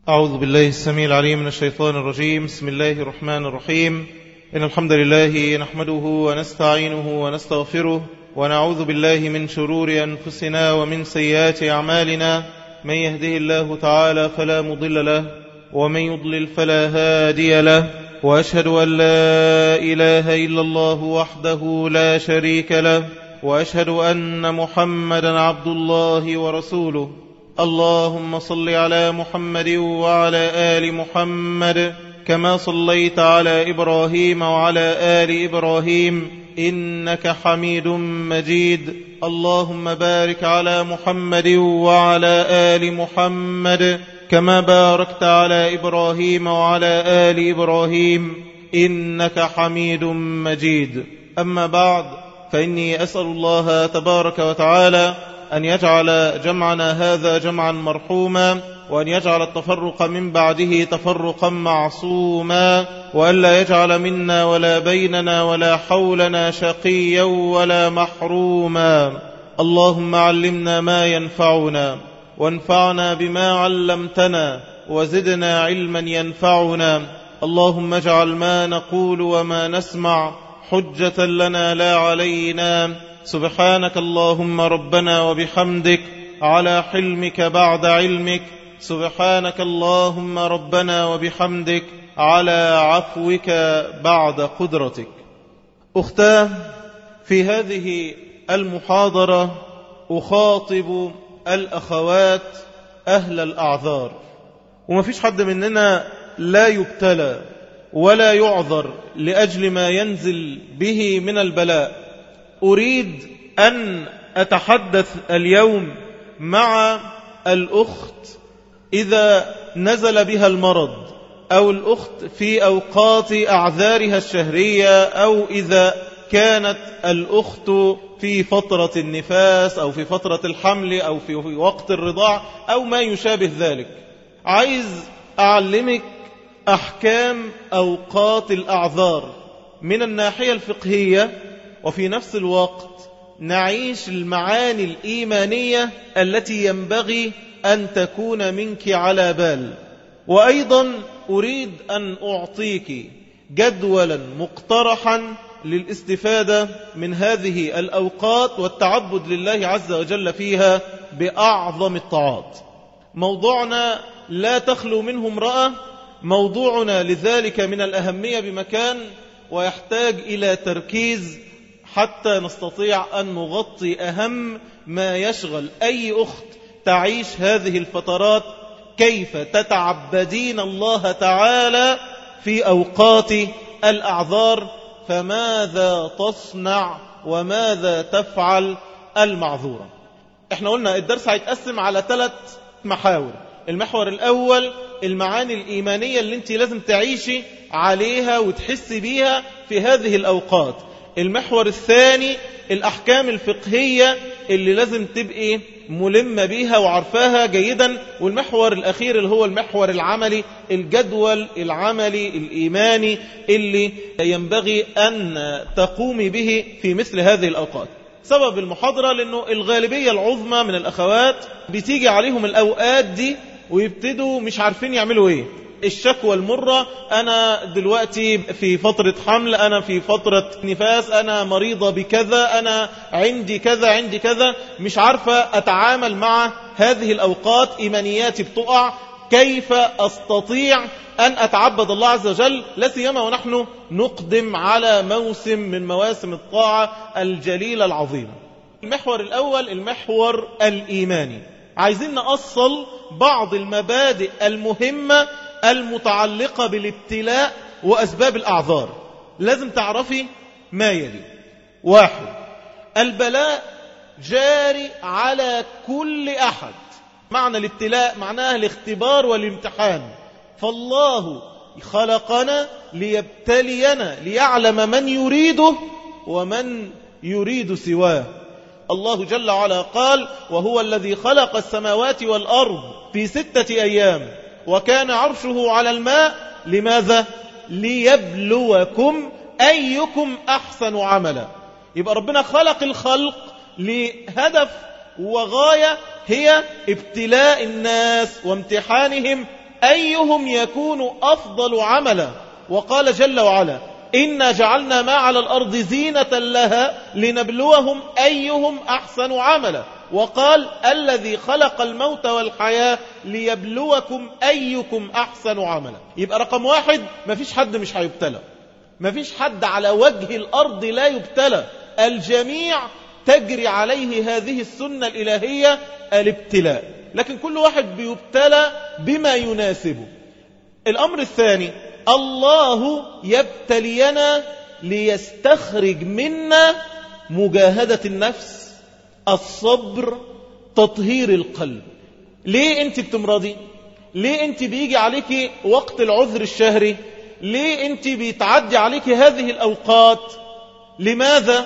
أعوذ بالله السميع العليم من الشيطان الرجيم بسم الله الرحمن الرحيم إن الحمد لله نحمده ونستعينه ونستغفره ونعوذ بالله من شرور أنفسنا ومن سيئات أعمالنا من يهده الله تعالى فلا مضل له ومن يضلل فلا هادي له وأشهد أن لا إله إلا الله وحده لا شريك له وأشهد أن محمدا عبد الله ورسوله اللهم صل على محمد وعلى آل محمد كما صليت على إبراهيم وعلى آل إبراهيم إنك حميد مجيد اللهم بارك على محمد وعلى آل محمد كما باركت على إبراهيم وعلى آل إبراهيم إنك حميد مجيد أما بعد فإني أسأل الله تبارك وتعالى أن يجعل جمعنا هذا جمعا مرحوما وأن يجعل التفرق من بعده تفرقا معصوما وأن لا يجعل منا ولا بيننا ولا حولنا شقيا ولا محروما اللهم علمنا ما ينفعنا وانفعنا بما علمتنا وزدنا علما ينفعنا اللهم اجعل ما نقول وما نسمع حجة لنا لا علينا سبحانك اللهم ربنا وبحمدك على حلمك بعد علمك سبحانك اللهم ربنا وبحمدك على عفوك بعد قدرتك أختاه في هذه المحاضرة أخاطب الأخوات أهل الأعذار وما فيش حد مننا لا يبتلى ولا يعذر لأجل ما ينزل به من البلاء أريد أن أتحدث اليوم مع الأخت إذا نزل بها المرض أو الأخت في أوقات أعذارها الشهرية أو إذا كانت الأخت في فترة النفاس أو في فترة الحمل أو في وقت الرضاع أو ما يشابه ذلك عايز أعلمك أحكام أوقات الأعذار من الناحية الفقهية وفي نفس الوقت نعيش المعاني الإيمانية التي ينبغي أن تكون منك على بال وأيضا أريد أن أعطيك جدولا مقترحا للاستفادة من هذه الأوقات والتعبد لله عز وجل فيها بأعظم الطاعات موضوعنا لا تخلو منه امرأة موضوعنا لذلك من الأهمية بمكان ويحتاج إلى تركيز حتى نستطيع أن نغطي أهم ما يشغل أي أخت تعيش هذه الفترات كيف تتعبدين الله تعالى في أوقات الأعذار فماذا تصنع وماذا تفعل المعذورة احنا قلنا الدرس هيتقسم على ثلاث محاور المحور الأول المعاني الإيمانية اللي انت لازم تعيشي عليها وتحسي بيها في هذه الأوقات المحور الثاني الأحكام الفقهية اللي لازم تبقي ملمة بيها وعرفاها جيدا والمحور الأخير اللي هو المحور العملي الجدول العملي الإيماني اللي ينبغي أن تقومي به في مثل هذه الأوقات سبب المحاضرة لأنه الغالبية العظمى من الأخوات بتيجي عليهم الأوقات دي ويبتدوا مش عارفين يعملوا ايه الشكوى المرة أنا دلوقتي في فترة حمل أنا في فترة نفاس أنا مريضة بكذا أنا عندي كذا عندي كذا مش عارفة أتعامل مع هذه الأوقات إيمانياتي بتقع كيف أستطيع أن أتعبد الله عز وجل لا سيما ونحن نقدم على موسم من مواسم الطاعة الجليلة العظيمة المحور الأول المحور الإيماني عايزين نأصل بعض المبادئ المهمة المتعلقة بالابتلاء وأسباب الأعذار لازم تعرفي ما يلي واحد البلاء جاري على كل أحد معنى الابتلاء معناه الاختبار والامتحان فالله خلقنا ليبتلينا ليعلم من يريده ومن يريد سواه الله جل وعلا قال وهو الذي خلق السماوات والأرض في ستة أيام وكان عرشه على الماء لماذا؟ ليبلوكم أيكم أحسن عملا يبقى ربنا خلق الخلق لهدف وغاية هي ابتلاء الناس وامتحانهم أيهم يكون أفضل عملا وقال جل وعلا إنا جعلنا ما على الأرض زينة لها لنبلوهم أيهم أحسن عملا وقال الذي خلق الموت والحياة ليبلوكم أيكم أحسن عملا يبقى رقم واحد مفيش حد مش هيبتلى مفيش حد على وجه الأرض لا يبتلى الجميع تجري عليه هذه السنة الإلهية الابتلاء لكن كل واحد بيبتلى بما يناسبه الأمر الثاني الله يبتلينا ليستخرج منا مجاهدة النفس الصبر تطهير القلب ليه انت بتمرضي ليه انت بيجي عليك وقت العذر الشهري ليه انت بيتعدي عليك هذه الأوقات لماذا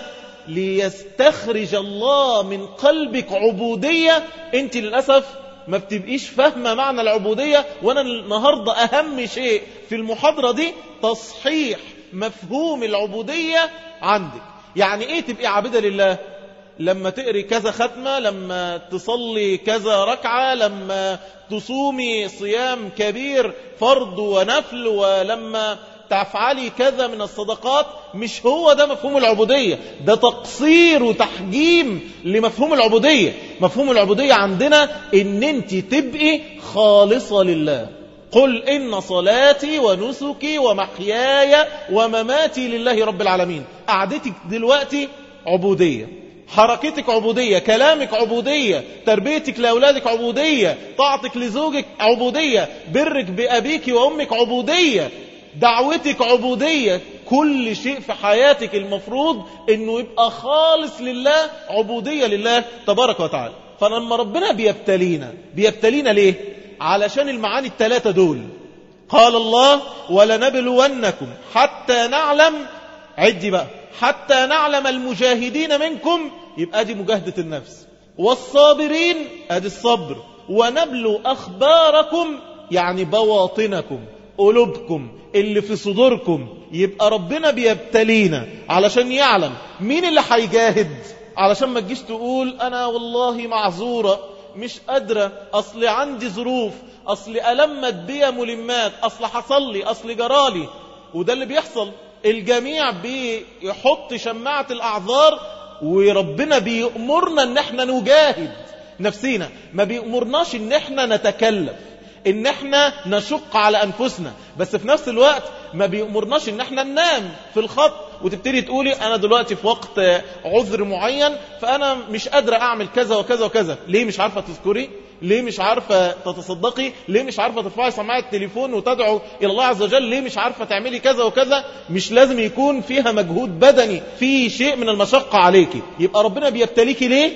ليستخرج الله من قلبك عبودية انت للأسف ما بتبقيش فاهمة معنى العبودية وانا النهاردة اهم شيء في المحاضرة دي تصحيح مفهوم العبودية عندك يعني ايه تبقي عابدة لله لما تقري كذا ختمة لما تصلي كذا ركعة لما تصومي صيام كبير فرض ونفل ولما تفعلي كذا من الصدقات مش هو ده مفهوم العبودية ده تقصير وتحجيم لمفهوم العبودية مفهوم العبودية عندنا ان انت تبقي خالصة لله قل إن صلاتي ونسكي ومحياي ومماتي لله رب العالمين قعدتك دلوقتي عبودية حركتك عبودية كلامك عبودية تربيتك لأولادك عبودية طاعتك لزوجك عبودية برك بأبيك وأمك عبودية دعوتك عبودية كل شيء في حياتك المفروض انه يبقى خالص لله عبودية لله تبارك وتعالى فلما ربنا بيبتلينا بيبتلينا ليه علشان المعاني الثلاثة دول قال الله ولنبلونكم حتى نعلم عدي بقى حتى نعلم المجاهدين منكم يبقى دي مجاهدة النفس والصابرين ادي الصبر ونبلو أخباركم يعني بواطنكم قلوبكم اللي في صدوركم يبقى ربنا بيبتلينا علشان يعلم مين اللي هيجاهد علشان ما تجيش تقول أنا والله معذورة مش قادرة أصل عندي ظروف أصل ألمت بيا ملمات أصل حصل لي أصل جرالي وده اللي بيحصل الجميع بيحط شماعة الأعذار وربنا بيأمرنا ان احنا نجاهد نفسينا ما بيأمرناش ان احنا نتكلف ان احنا نشق على انفسنا بس في نفس الوقت ما بيأمرناش ان احنا ننام في الخط وتبتدي تقولي انا دلوقتي في وقت عذر معين فانا مش قادرة اعمل كذا وكذا وكذا ليه مش عارفة تذكري ليه مش عارفة تتصدقي ليه مش عارفة ترفعي سماعة التليفون وتدعو الى الله عز وجل ليه مش عارفة تعملي كذا وكذا مش لازم يكون فيها مجهود بدني في شيء من المشقة عليكي يبقى ربنا بيبتليكي ليه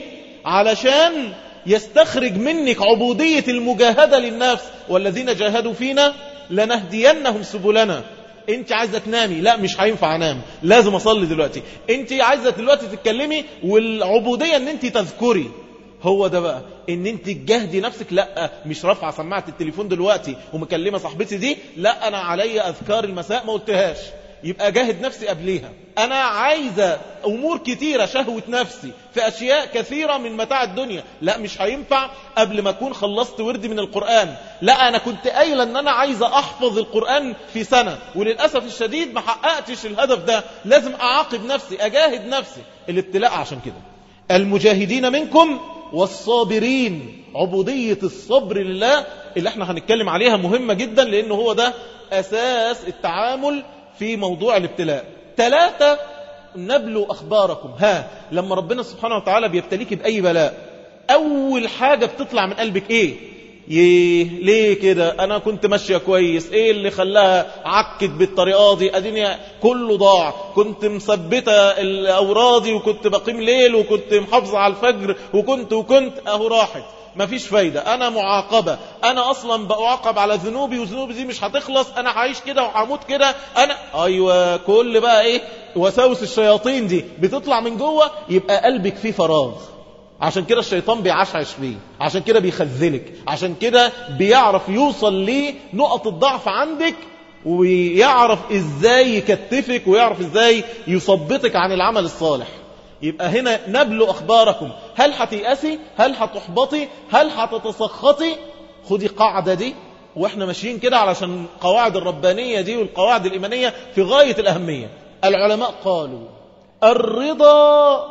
علشان يستخرج منك عبودية المجاهدة للنفس والذين جاهدوا فينا لنهدينهم سبلنا انت عايزة تنامي لا مش هينفع انام لازم اصلي دلوقتي انت عايزة دلوقتي تتكلمي والعبودية ان انت تذكري هو ده بقى ان انت تجهدي نفسك لا مش رافعه سماعه التليفون دلوقتي ومكلمه صاحبتي دي لا انا عليا اذكار المساء ما قلتهاش يبقى جاهد نفسي قبليها انا عايزه امور كتيره شهوه نفسي في اشياء كثيره من متاع الدنيا لا مش هينفع قبل ما اكون خلصت وردي من القران لا انا كنت قايله ان انا عايزه احفظ القران في سنه وللاسف الشديد ما حققتش الهدف ده لازم اعاقب نفسي اجاهد نفسي الابتلاء عشان كده المجاهدين منكم والصابرين عبودية الصبر لله اللي احنا هنتكلم عليها مهمة جدا لانه هو ده اساس التعامل في موضوع الابتلاء ثلاثة نبلو اخباركم ها لما ربنا سبحانه وتعالى بيبتليك باي بلاء اول حاجة بتطلع من قلبك ايه يه ليه كده انا كنت ماشيه كويس ايه اللي خلاها عكت بالطريقه دي اديني كله ضاع كنت مثبته الاورادي وكنت بقيم ليل وكنت محافظه على الفجر وكنت وكنت اهو راحت مفيش فايدة أنا معاقبة أنا أصلا بعاقب على ذنوبي وذنوبي دي مش هتخلص أنا هعيش كده وهموت كده أنا أيوة كل بقى إيه وساوس الشياطين دي بتطلع من جوه يبقى قلبك فيه فراغ عشان كده الشيطان بيعشعش فيه عشان كده بيخذلك عشان كده بيعرف يوصل لنقط الضعف عندك ويعرف ازاي يكتفك ويعرف ازاي يثبطك عن العمل الصالح يبقى هنا نبلو اخباركم هل هتيأسي هل هتحبطي هل هتتسخطي خدي قاعدة دي واحنا ماشيين كده علشان القواعد الربانية دي والقواعد الإيمانية في غاية الأهمية العلماء قالوا الرضا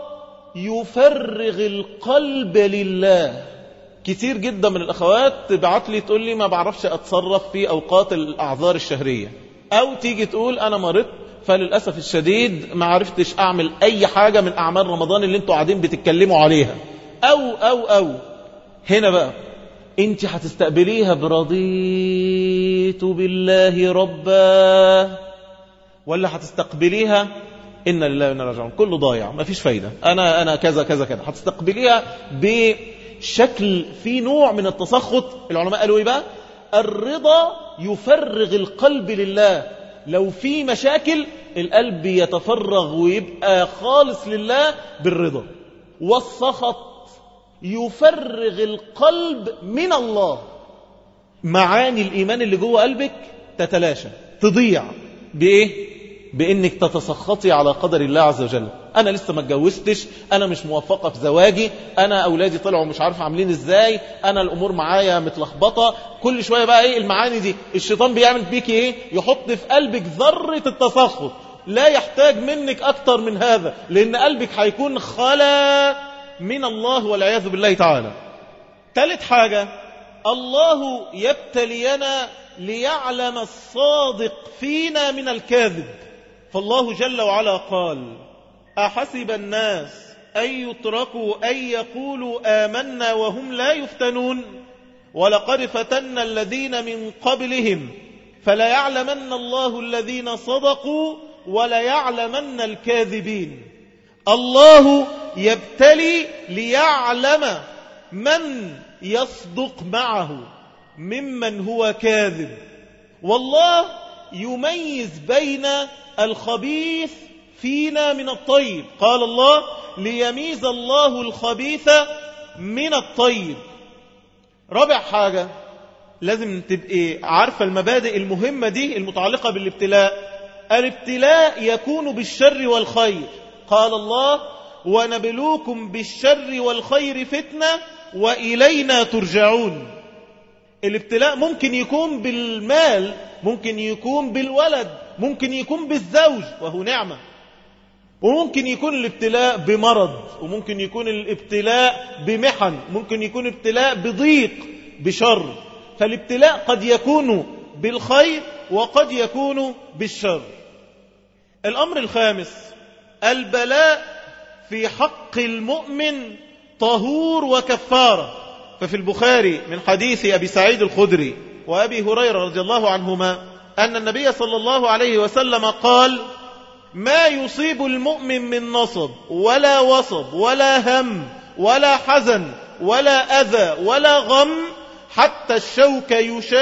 يفرغ القلب لله كتير جدا من الأخوات تبعت لي تقول لي ما بعرفش أتصرف في أوقات الأعذار الشهرية أو تيجي تقول أنا مرضت فللأسف الشديد ما عرفتش أعمل أي حاجة من أعمال رمضان اللي انتوا قاعدين بتتكلموا عليها أو أو أو هنا بقى انت هتستقبليها برضيت بالله ربا ولا هتستقبليها إن لله وإنا راجعون كله ضايع ما فيش فايدة أنا أنا كذا كذا كذا هتستقبليها بشكل في نوع من التسخط العلماء قالوا إيه بقى الرضا يفرغ القلب لله لو في مشاكل القلب يتفرغ ويبقى خالص لله بالرضا والسخط يفرغ القلب من الله معاني الإيمان اللي جوه قلبك تتلاشى تضيع بإيه؟ بإنك تتسخطي على قدر الله عز وجل أنا لسه ما اتجوزتش أنا مش موفقة في زواجي أنا أولادي طلعوا مش عارف عاملين إزاي أنا الأمور معايا متلخبطة كل شوية بقى إيه المعاني دي الشيطان بيعمل بيكي إيه يحط في قلبك ذرة التسخط لا يحتاج منك أكتر من هذا لأن قلبك هيكون خلا من الله والعياذ بالله تعالى ثالث حاجة الله يبتلينا ليعلم الصادق فينا من الكاذب فالله جل وعلا قال أحسب الناس أن يتركوا أن يقولوا آمنا وهم لا يفتنون ولقد فتنا الذين من قبلهم فلا يعلمن الله الذين صدقوا ولا يعلمن الكاذبين الله يبتلي ليعلم من يصدق معه ممن هو كاذب والله يميز بين الخبيث فينا من الطيب قال الله ليميز الله الخبيث من الطيب رابع حاجة لازم تبقي عارفة المبادئ المهمة دي المتعلقة بالابتلاء الابتلاء يكون بالشر والخير قال الله ونبلوكم بالشر والخير فتنة وإلينا ترجعون الابتلاء ممكن يكون بالمال ممكن يكون بالولد ممكن يكون بالزوج وهو نعمة وممكن يكون الابتلاء بمرض وممكن يكون الابتلاء بمحن ممكن يكون ابتلاء بضيق بشر فالابتلاء قد يكون بالخير وقد يكون بالشر الأمر الخامس البلاء في حق المؤمن طهور وكفارة ففي البخاري من حديث أبي سعيد الخدري وأبي هريرة رضي الله عنهما أن النبي صلى الله عليه وسلم قال ما يصيب المؤمن من نصب ولا وصب ولا هم ولا حزن ولا أذى ولا غم حتى الشوك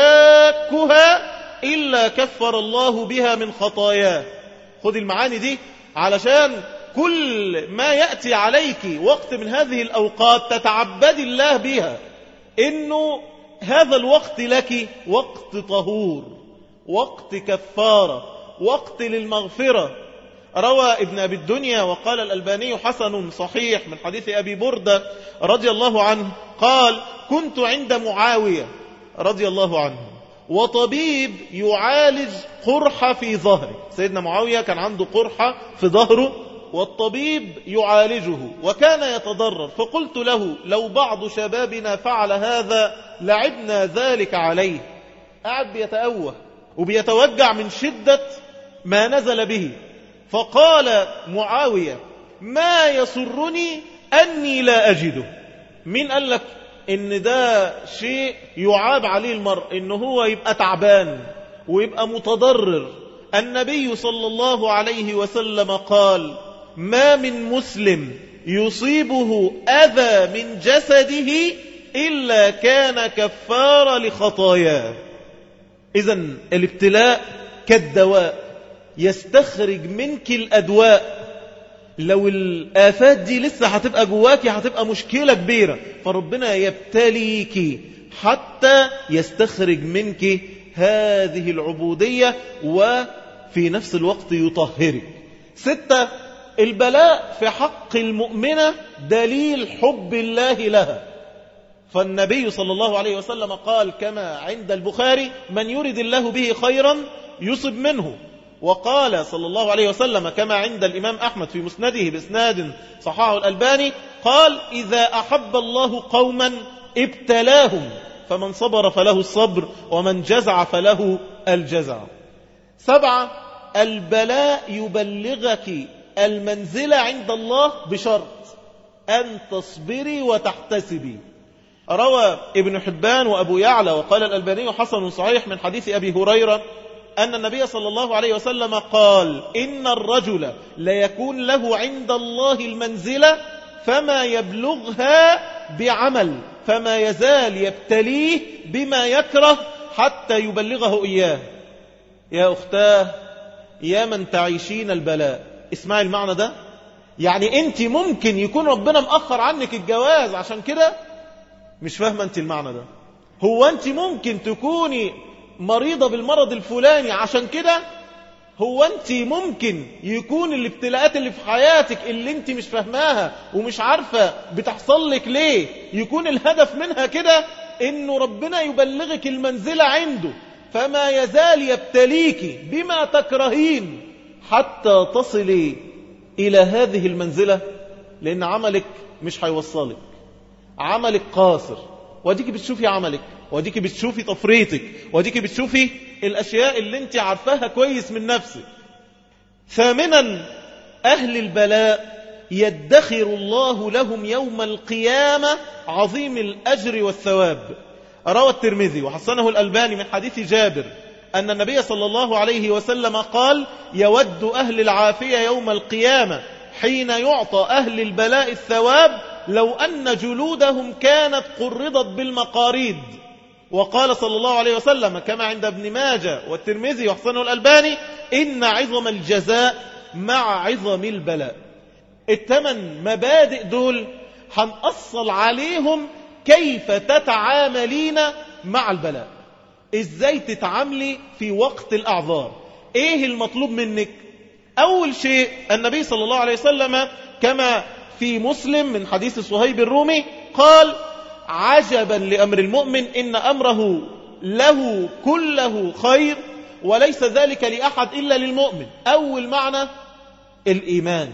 يشاكها إلا كفر الله بها من خطاياه خذ المعاني دي علشان كل ما يأتي عليك وقت من هذه الأوقات تتعبد الله بها إنه هذا الوقت لك وقت طهور وقت كفارة وقت للمغفرة روى ابن أبي الدنيا وقال الألباني حسن صحيح من حديث أبي بردة رضي الله عنه قال كنت عند معاوية رضي الله عنه وطبيب يعالج قرحة في ظهره سيدنا معاوية كان عنده قرحة في ظهره والطبيب يعالجه وكان يتضرر فقلت له لو بعض شبابنا فعل هذا لعبنا ذلك عليه قاعد بيتأوه وبيتوجع من شدة ما نزل به فقال معاوية ما يسرني أني لا أجده مين قال لك ان ده شيء يعاب عليه المرء ان هو يبقى تعبان ويبقى متضرر النبي صلى الله عليه وسلم قال ما من مسلم يصيبه أذى من جسده إلا كان كفار لخطاياه إذا الابتلاء كالدواء يستخرج منك الأدواء لو الآفات دي لسه هتبقى جواكي هتبقى مشكلة كبيرة فربنا يبتليك حتى يستخرج منك هذه العبودية وفي نفس الوقت يطهرك ستة البلاء في حق المؤمنة دليل حب الله لها فالنبي صلى الله عليه وسلم قال كما عند البخاري من يرد الله به خيرا يصب منه وقال صلى الله عليه وسلم كما عند الإمام أحمد في مسنده بإسناد صححه الألباني قال إذا أحب الله قوما ابتلاهم فمن صبر فله الصبر ومن جزع فله الجزع سبعة البلاء يبلغك المنزلة عند الله بشرط أن تصبري وتحتسبي روى ابن حبان وأبو يعلى وقال الألباني حسن صحيح من حديث أبي هريرة أن النبي صلى الله عليه وسلم قال إن الرجل ليكون له عند الله المنزلة فما يبلغها بعمل فما يزال يبتليه بما يكره حتى يبلغه إياه يا أختاه يا من تعيشين البلاء اسمعي المعنى ده يعني انت ممكن يكون ربنا مأخر عنك الجواز عشان كده مش فاهمة انت المعنى ده هو انت ممكن تكوني مريضة بالمرض الفلاني عشان كده هو انت ممكن يكون الابتلاءات اللي في حياتك اللي انت مش فاهماها ومش عارفة بتحصل لك ليه يكون الهدف منها كده انه ربنا يبلغك المنزلة عنده فما يزال يبتليك بما تكرهين حتى تصلي إلى هذه المنزلة لأن عملك مش هيوصلك عملك قاصر وديك بتشوفي عملك وديك بتشوفي تفريطك وديك بتشوفي الأشياء اللي انت عارفاها كويس من نفسك ثامنا أهل البلاء يدخر الله لهم يوم القيامة عظيم الأجر والثواب روى الترمذي وحسنه الألباني من حديث جابر أن النبي صلى الله عليه وسلم قال يود أهل العافية يوم القيامة حين يعطى أهل البلاء الثواب لو أن جلودهم كانت قرضت بالمقاريد وقال صلى الله عليه وسلم كما عند ابن ماجة والترمذي وحسنه الألباني إن عظم الجزاء مع عظم البلاء الثمن مبادئ دول هنأصل عليهم كيف تتعاملين مع البلاء ازاي تتعاملي في وقت الأعذار ايه المطلوب منك أول شيء النبي صلى الله عليه وسلم كما في مسلم من حديث صهيب الرومي قال عجبا لأمر المؤمن إن أمره له كله خير وليس ذلك لأحد إلا للمؤمن أول معنى الإيمان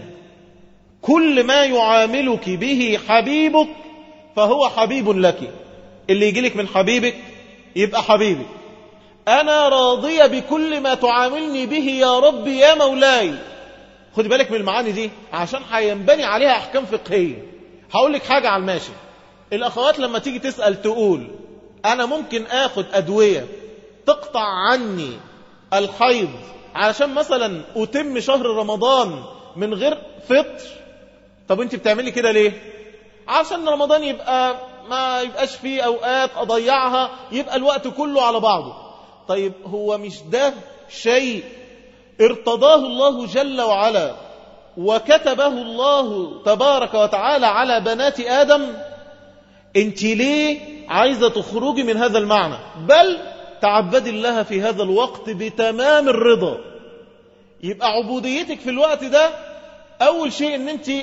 كل ما يعاملك به حبيبك فهو حبيب لك اللي يجيلك من حبيبك يبقى حبيبك أنا راضية بكل ما تعاملني به يا رب يا مولاي خد بالك من المعاني دي عشان هينبني عليها أحكام فقهية هقول لك حاجة على الماشي الأخوات لما تيجي تسأل تقول أنا ممكن آخد أدوية تقطع عني الحيض علشان مثلا أتم شهر رمضان من غير فطر طب انت بتعملي كده ليه عشان رمضان يبقى ما يبقاش فيه أوقات أضيعها يبقى الوقت كله على بعضه طيب هو مش ده شيء ارتضاه الله جل وعلا وكتبه الله تبارك وتعالى على بنات آدم انت ليه عايزة تخرجي من هذا المعنى بل تعبدي الله في هذا الوقت بتمام الرضا يبقى عبوديتك في الوقت ده أول شيء ان انت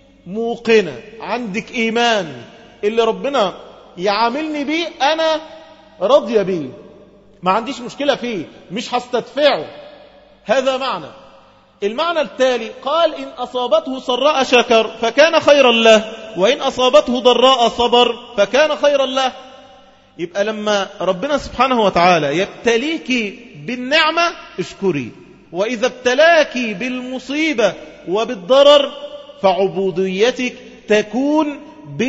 موقنة عندك إيمان اللي ربنا يعاملني بيه أنا راضية بيه ما عنديش مشكلة فيه مش هستدفعه هذا معنى المعنى التالي قال إن أصابته سراء شكر فكان خيرا له وإن أصابته ضراء صبر فكان خيرا له يبقى لما ربنا سبحانه وتعالى يبتليك بالنعمة اشكري وإذا ابتلاك بالمصيبة وبالضرر فعبوديتك تكون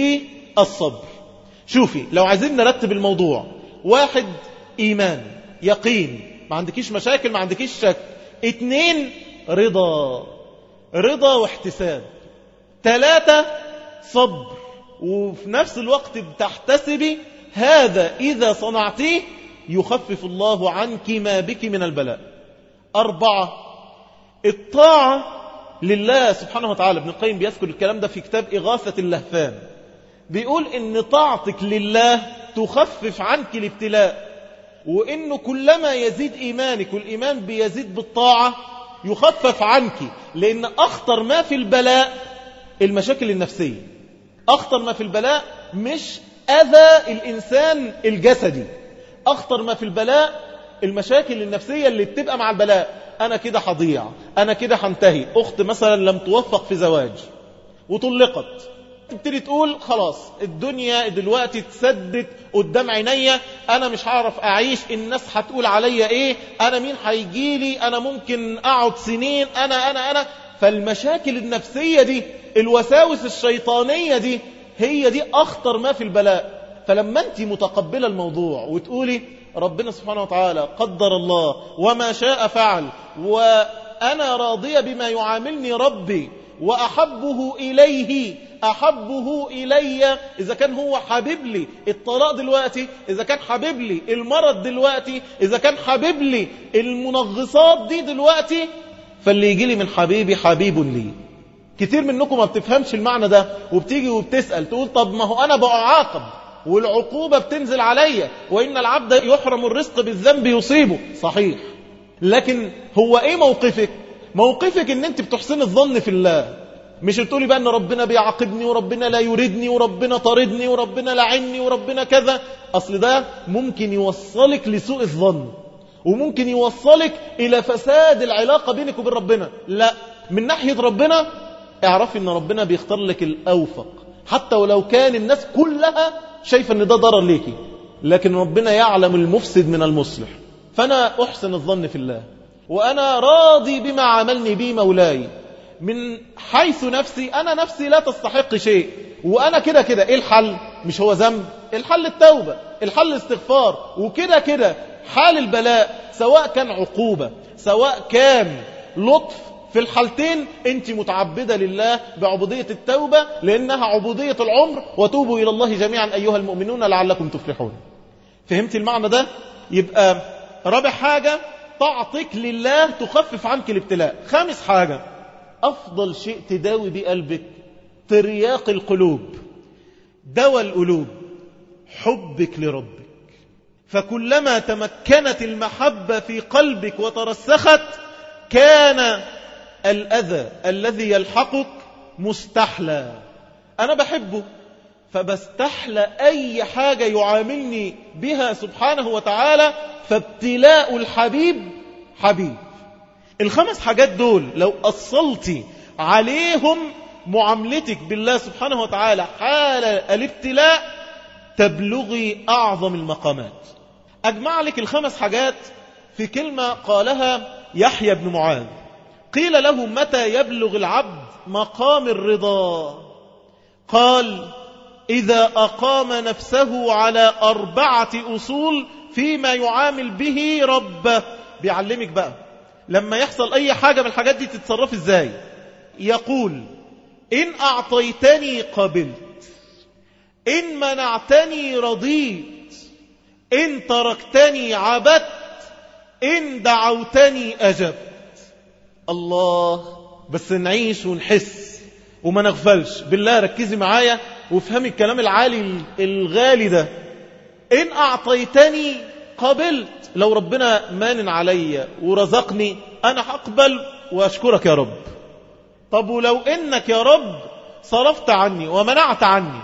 بالصبر شوفي لو عايزين نرتب الموضوع واحد إيمان يقين ما عندكيش مشاكل ما عندكيش شك اتنين رضا رضا واحتساب ثلاثة صبر وفي نفس الوقت بتحتسبي هذا إذا صنعتيه يخفف الله عنك ما بك من البلاء أربعة الطاعة لله سبحانه وتعالى ابن القيم بيذكر الكلام ده في كتاب إغاثة اللهفان بيقول إن طاعتك لله تخفف عنك الابتلاء وإنه كلما يزيد إيمانك والإيمان بيزيد بالطاعة يخفف عنك لأن أخطر ما في البلاء المشاكل النفسية أخطر ما في البلاء مش أذى الإنسان الجسدي أخطر ما في البلاء المشاكل النفسية اللي بتبقى مع البلاء أنا كده هضيع أنا كده هنتهي أخت مثلا لم توفق في زواج وطلقت تبتدي تقول خلاص الدنيا دلوقتي تسدت قدام عينيا انا مش هعرف اعيش الناس هتقول عليا ايه انا مين هيجيلي انا ممكن اقعد سنين انا انا انا فالمشاكل النفسية دي الوساوس الشيطانية دي هي دي اخطر ما في البلاء فلما انت متقبلة الموضوع وتقولي ربنا سبحانه وتعالى قدر الله وما شاء فعل وأنا راضية بما يعاملني ربي وأحبه إليه أحبه إلي إذا كان هو حبيب لي الطلاق دلوقتي إذا كان حبيب لي المرض دلوقتي إذا كان حبيب لي المنغصات دي دلوقتي فاللي يجي لي من حبيبي حبيب لي كتير منكم ما بتفهمش المعنى ده وبتيجي وبتسأل تقول طب ما هو أنا بعاقب والعقوبة بتنزل عليا وإن العبد يحرم الرزق بالذنب يصيبه صحيح لكن هو إيه موقفك موقفك إن أنت بتحسن الظن في الله مش تقولي بقى ان ربنا بيعاقبني وربنا لا يريدني وربنا طاردني وربنا لعني وربنا كذا اصل ده ممكن يوصلك لسوء الظن وممكن يوصلك الى فساد العلاقة بينك وبين ربنا لا من ناحية ربنا اعرفي ان ربنا بيختار لك الاوفق حتى ولو كان الناس كلها شايفة ان ده ضرر ليكي لكن ربنا يعلم المفسد من المصلح فانا احسن الظن في الله وانا راضي بما عملني بي مولاي من حيث نفسي أنا نفسي لا تستحق شيء وأنا كده كده إيه الحل مش هو ذنب الحل التوبة الحل استغفار وكده كده حال البلاء سواء كان عقوبة سواء كان لطف في الحالتين انت متعبدة لله بعبودية التوبة لأنها عبودية العمر وتوبوا إلى الله جميعا أيها المؤمنون لعلكم تفلحون فهمت المعنى ده يبقى رابع حاجة طاعتك لله تخفف عنك الابتلاء خامس حاجة أفضل شيء تداوي بيه قلبك ترياق القلوب دواء القلوب حبك لربك فكلما تمكنت المحبة في قلبك وترسخت كان الأذى الذي يلحقك مستحلى أنا بحبه فبستحلى أي حاجة يعاملني بها سبحانه وتعالى فابتلاء الحبيب حبيب الخمس حاجات دول لو أصلتي عليهم معاملتك بالله سبحانه وتعالى حال الابتلاء تبلغي أعظم المقامات أجمع لك الخمس حاجات في كلمة قالها يحيى بن معاذ قيل له متى يبلغ العبد مقام الرضا قال إذا أقام نفسه على أربعة أصول فيما يعامل به ربه بيعلمك بقى لما يحصل أي حاجة من الحاجات دي تتصرف إزاي يقول إن أعطيتني قبلت إن منعتني رضيت إن تركتني عبدت إن دعوتني أجبت الله بس نعيش ونحس وما نغفلش بالله ركزي معايا وافهمي الكلام العالي الغالي ده إن أعطيتني قبلت لو ربنا مان علي ورزقني أنا هقبل وأشكرك يا رب طب ولو إنك يا رب صرفت عني ومنعت عني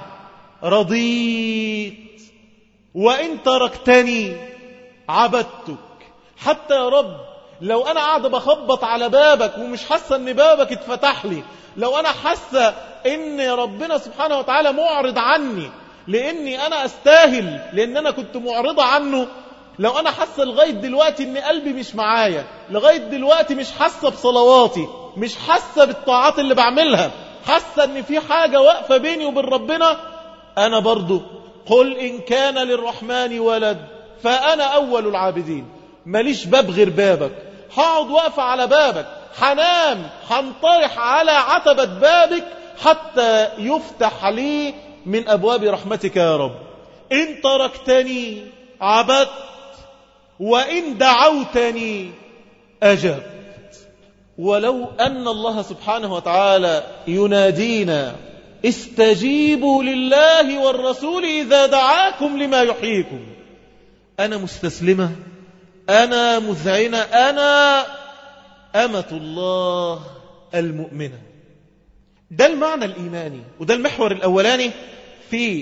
رضيت وإن تركتني عبدتك حتى يا رب لو أنا قاعد بخبط على بابك ومش حاسة أن بابك اتفتح لي لو أنا حاسة أن ربنا سبحانه وتعالى معرض عني لأني أنا أستاهل لأن أنا كنت معرضة عنه لو أنا حاسة لغاية دلوقتي أن قلبي مش معايا لغاية دلوقتي مش حاسة بصلواتي مش حاسة بالطاعات اللي بعملها حاسة أن في حاجة واقفة بيني وبين ربنا أنا برضو قل إن كان للرحمن ولد فأنا أول العابدين ماليش باب غير بابك هقعد واقفة على بابك حنام هنطرح على عتبة بابك حتى يفتح لي من أبواب رحمتك يا رب إن تركتني عبدت وإن دعوتني أجبت ولو أن الله سبحانه وتعالى ينادينا استجيبوا لله والرسول إذا دعاكم لما يحييكم أنا مستسلمة أنا مذعنة أنا أمة الله المؤمنة ده المعنى الإيماني وده المحور الأولاني في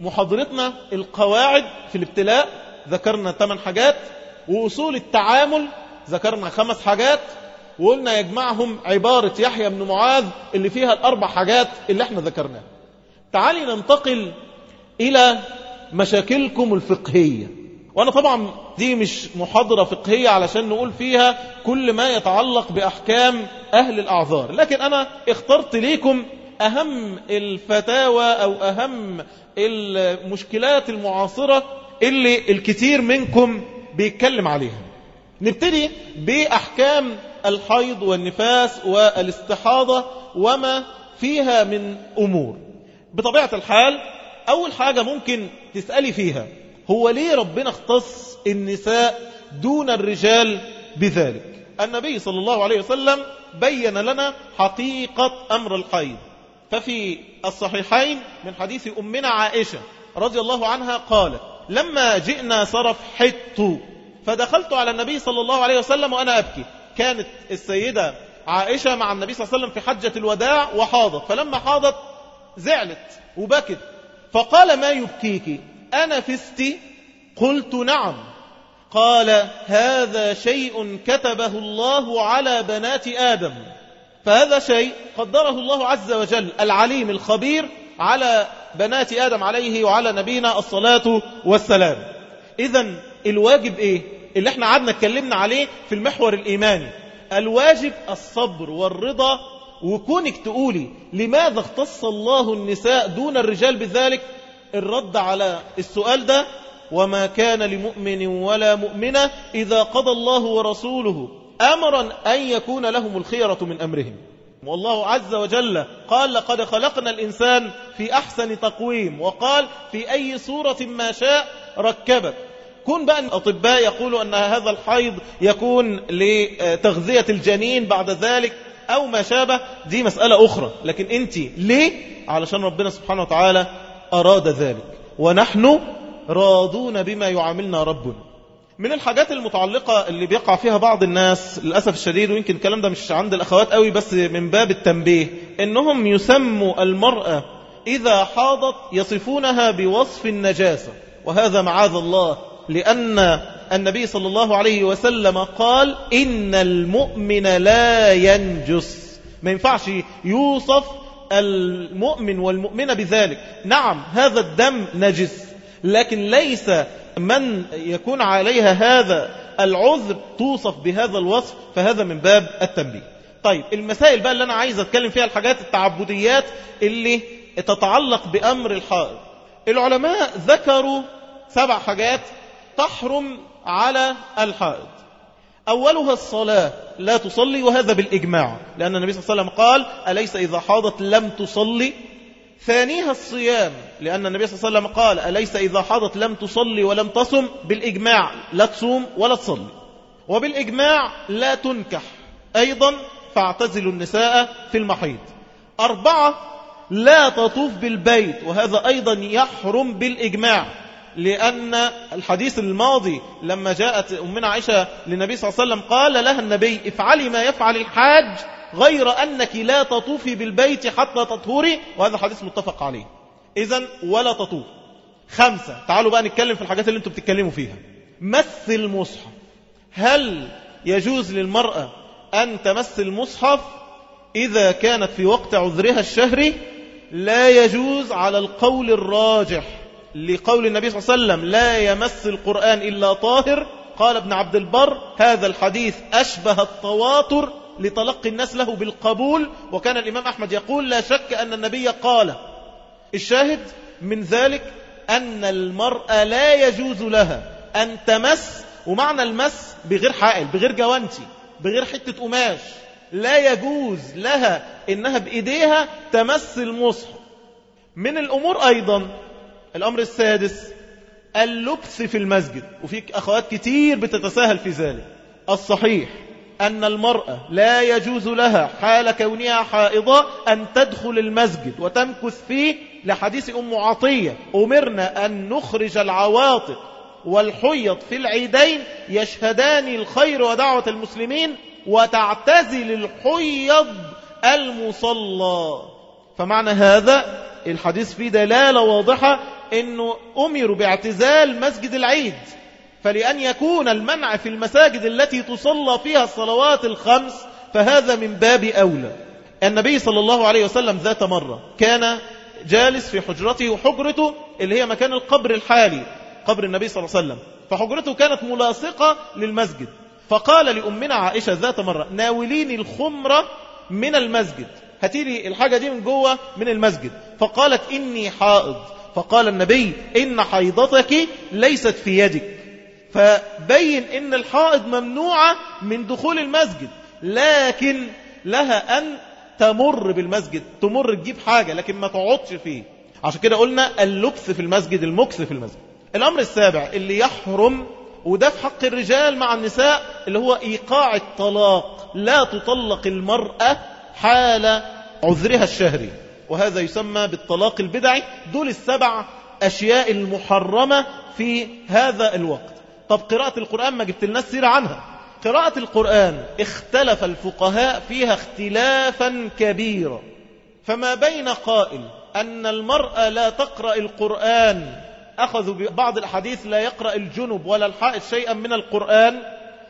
محاضرتنا القواعد في الابتلاء ذكرنا ثمان حاجات وأصول التعامل ذكرنا خمس حاجات وقلنا يجمعهم عبارة يحيى بن معاذ اللي فيها الأربع حاجات اللي احنا ذكرناها تعالي ننتقل إلى مشاكلكم الفقهية وأنا طبعا دي مش محاضرة فقهية علشان نقول فيها كل ما يتعلق بأحكام أهل الأعذار لكن أنا اخترت ليكم أهم الفتاوى أو أهم المشكلات المعاصرة اللي الكثير منكم بيتكلم عليها نبتدي بأحكام الحيض والنفاس والاستحاضة وما فيها من أمور بطبيعة الحال أول حاجة ممكن تسألي فيها هو ليه ربنا اختص النساء دون الرجال بذلك النبي صلى الله عليه وسلم بين لنا حقيقة أمر الحيض ففي الصحيحين من حديث أمنا عائشة رضي الله عنها قالت لما جئنا صرف حط فدخلت على النبي صلى الله عليه وسلم وأنا أبكي كانت السيدة عائشة مع النبي صلى الله عليه وسلم في حجة الوداع وحاضت فلما حاضت زعلت وبكت فقال ما يبكيك أنا فستي قلت نعم قال هذا شيء كتبه الله على بنات آدم فهذا شيء قدره الله عز وجل العليم الخبير على بنات آدم عليه وعلى نبينا الصلاة والسلام إذا الواجب إيه اللي احنا عدنا اتكلمنا عليه في المحور الإيماني الواجب الصبر والرضا وكونك تقولي لماذا اختص الله النساء دون الرجال بذلك الرد على السؤال ده وما كان لمؤمن ولا مؤمنة إذا قضى الله ورسوله أمرا أن يكون لهم الخيرة من أمرهم والله عز وجل قال لقد خلقنا الإنسان في أحسن تقويم وقال في أي صورة ما شاء ركبت كون بقى الأطباء يقولوا أن هذا الحيض يكون لتغذية الجنين بعد ذلك أو ما شابه دي مسألة أخرى لكن أنت ليه؟ علشان ربنا سبحانه وتعالى أراد ذلك ونحن راضون بما يعاملنا ربنا من الحاجات المتعلقة اللي بيقع فيها بعض الناس للأسف الشديد ويمكن الكلام ده مش عند الأخوات قوي بس من باب التنبيه إنهم يسموا المرأة إذا حاضت يصفونها بوصف النجاسة وهذا معاذ الله لأن النبي صلى الله عليه وسلم قال إن المؤمن لا ينجس ما ينفعش يوصف المؤمن والمؤمنة بذلك نعم هذا الدم نجس لكن ليس من يكون عليها هذا العذر توصف بهذا الوصف فهذا من باب التنبيه طيب المسائل بقى اللي أنا عايز أتكلم فيها الحاجات التعبديات اللي تتعلق بأمر الحائض العلماء ذكروا سبع حاجات تحرم على الحائض أولها الصلاة لا تصلي وهذا بالإجماع لأن النبي صلى الله عليه وسلم قال أليس إذا حاضت لم تصلي ثانيها الصيام لأن النبي صلى الله عليه وسلم قال أليس إذا حاضت لم تصلي ولم تصم بالإجماع لا تصوم ولا تصلي وبالإجماع لا تنكح أيضا فاعتزلوا النساء في المحيط أربعة لا تطوف بالبيت وهذا أيضا يحرم بالإجماع لأن الحديث الماضي لما جاءت أمنا عائشة للنبي صلى الله عليه وسلم قال لها النبي افعلي ما يفعل الحاج غير أنك لا تطوفي بالبيت حتى تطهري وهذا حديث متفق عليه إذا ولا تطوف خمسة تعالوا بقى نتكلم في الحاجات اللي انتم بتتكلموا فيها مس المصحف هل يجوز للمرأة أن تمس المصحف إذا كانت في وقت عذرها الشهري لا يجوز على القول الراجح لقول النبي صلى الله عليه وسلم لا يمس القرآن إلا طاهر قال ابن عبد البر هذا الحديث أشبه التواتر لتلقي الناس له بالقبول وكان الإمام أحمد يقول لا شك أن النبي قال الشاهد من ذلك أن المرأة لا يجوز لها أن تمس ومعنى المس بغير حائل بغير جوانتي بغير حتة قماش لا يجوز لها إنها بإيديها تمس المصحف من الأمور أيضا الأمر السادس اللبس في المسجد وفي أخوات كتير بتتساهل في ذلك الصحيح أن المرأة لا يجوز لها حال كونها حائضة أن تدخل المسجد وتمكث فيه لحديث أم عطية أمرنا أن نخرج العواطق والحيض في العيدين يشهدان الخير ودعوة المسلمين وتعتزل الحيض المصلى فمعنى هذا الحديث فيه دلالة واضحة أنه أمروا باعتزال مسجد العيد فلأن يكون المنع في المساجد التي تصلى فيها الصلوات الخمس فهذا من باب أولى النبي صلى الله عليه وسلم ذات مرة كان جالس في حجرته وحجرته اللي هي مكان القبر الحالي قبر النبي صلى الله عليه وسلم فحجرته كانت ملاصقة للمسجد فقال لأمنا عائشة ذات مرة ناوليني الخمرة من المسجد هاتيلي الحاجة دي من جوه من المسجد فقالت إني حائض فقال النبي إن حيضتك ليست في يدك فبين إن الحائض ممنوعة من دخول المسجد لكن لها أن تمر بالمسجد تمر تجيب حاجة لكن ما تقعدش فيه عشان كده قلنا اللبث في المسجد المكث في المسجد الأمر السابع اللي يحرم وده في حق الرجال مع النساء اللي هو إيقاع الطلاق لا تطلق المرأة حال عذرها الشهري وهذا يسمى بالطلاق البدعي دول السبع أشياء المحرمة في هذا الوقت طب قراءة القرآن ما جبت لنا سيرة عنها قراءة القرآن اختلف الفقهاء فيها اختلافا كبيرا فما بين قائل أن المرأة لا تقرأ القرآن أخذوا ببعض الحديث لا يقرأ الجنب ولا الحائط شيئا من القرآن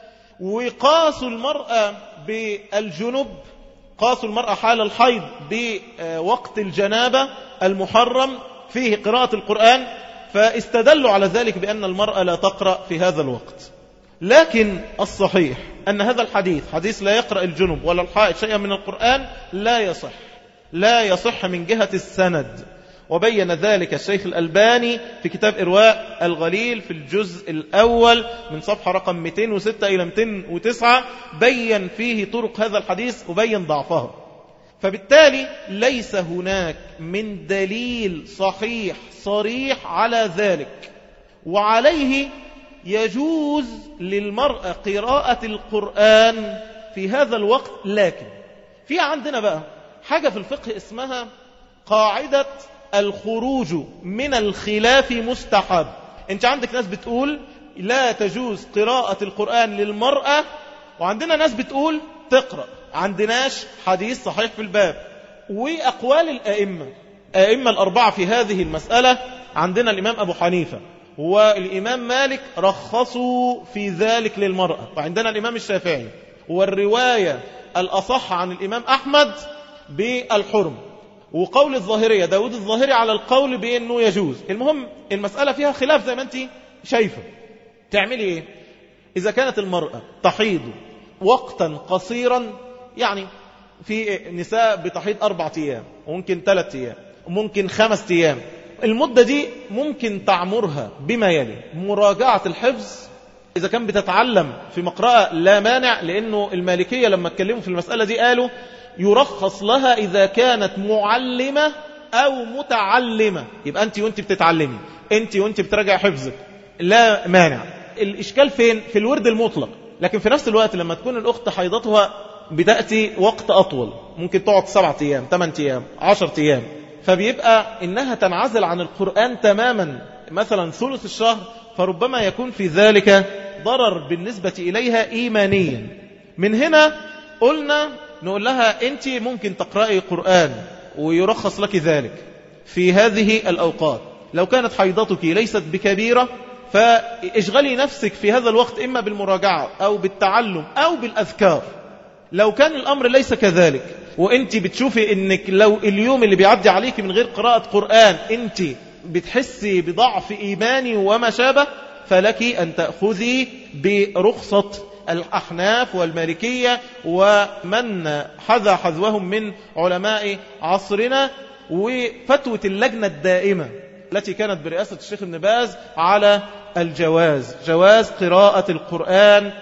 وقاسوا المرأة بالجنب قاسوا المرأة حال الحيض بوقت الجنابة المحرم فيه قراءة القرآن فاستدلوا على ذلك بأن المرأة لا تقرأ في هذا الوقت لكن الصحيح أن هذا الحديث حديث لا يقرأ الجنب ولا الحائط شيئا من القرآن لا يصح لا يصح من جهة السند وبين ذلك الشيخ الألباني في كتاب إرواء الغليل في الجزء الأول من صفحة رقم 206 إلى 209 بين فيه طرق هذا الحديث وبين ضعفه فبالتالي ليس هناك من دليل صحيح صريح على ذلك وعليه يجوز للمرأة قراءة القرآن في هذا الوقت لكن في عندنا بقى حاجة في الفقه اسمها قاعدة الخروج من الخلاف مستحب انت عندك ناس بتقول لا تجوز قراءة القرآن للمرأة وعندنا ناس بتقول تقرأ عندناش حديث صحيح في الباب وأقوال الأئمة أئمة الأربعة في هذه المسألة عندنا الإمام أبو حنيفة والإمام مالك رخصوا في ذلك للمرأة وعندنا الإمام الشافعي والرواية الأصح عن الإمام أحمد بالحرم وقول الظاهرية داود الظاهري على القول بأنه يجوز المهم المسألة فيها خلاف زي ما أنت شايفة تعملي إيه إذا كانت المرأة تحيض وقتا قصيرا يعني في نساء بتحيض أربعة أيام وممكن ثلاثة أيام وممكن خمس أيام المدة دي ممكن تعمرها بما يلي مراجعة الحفظ إذا كان بتتعلم في مقرأة لا مانع لأنه المالكية لما اتكلموا في المسألة دي قالوا يرخص لها إذا كانت معلمة أو متعلمة يبقى أنت وأنت بتتعلمي أنت وأنت بتراجع حفظك لا مانع الإشكال فين في الورد المطلق لكن في نفس الوقت لما تكون الأخت حيضتها بتأتي وقت أطول ممكن تقعد سبعة أيام ثمان أيام عشرة أيام فبيبقى إنها تنعزل عن القرآن تماما مثلا ثلث الشهر فربما يكون في ذلك ضرر بالنسبة إليها إيمانيا من هنا قلنا نقول لها أنت ممكن تقرأي قرآن ويرخص لك ذلك في هذه الأوقات لو كانت حيضتك ليست بكبيرة فاشغلي نفسك في هذا الوقت إما بالمراجعة أو بالتعلم أو بالأذكار لو كان الأمر ليس كذلك وانت بتشوفي انك لو اليوم اللي بيعدي عليك من غير قراءة قرآن انت بتحسي بضعف إيماني وما شابه فلك أن تأخذي برخصة الأحناف والمالكية ومن حذى حذوهم من علماء عصرنا وفتوة اللجنة الدائمة التي كانت برئاسة الشيخ ابن باز على الجواز جواز قراءة القرآن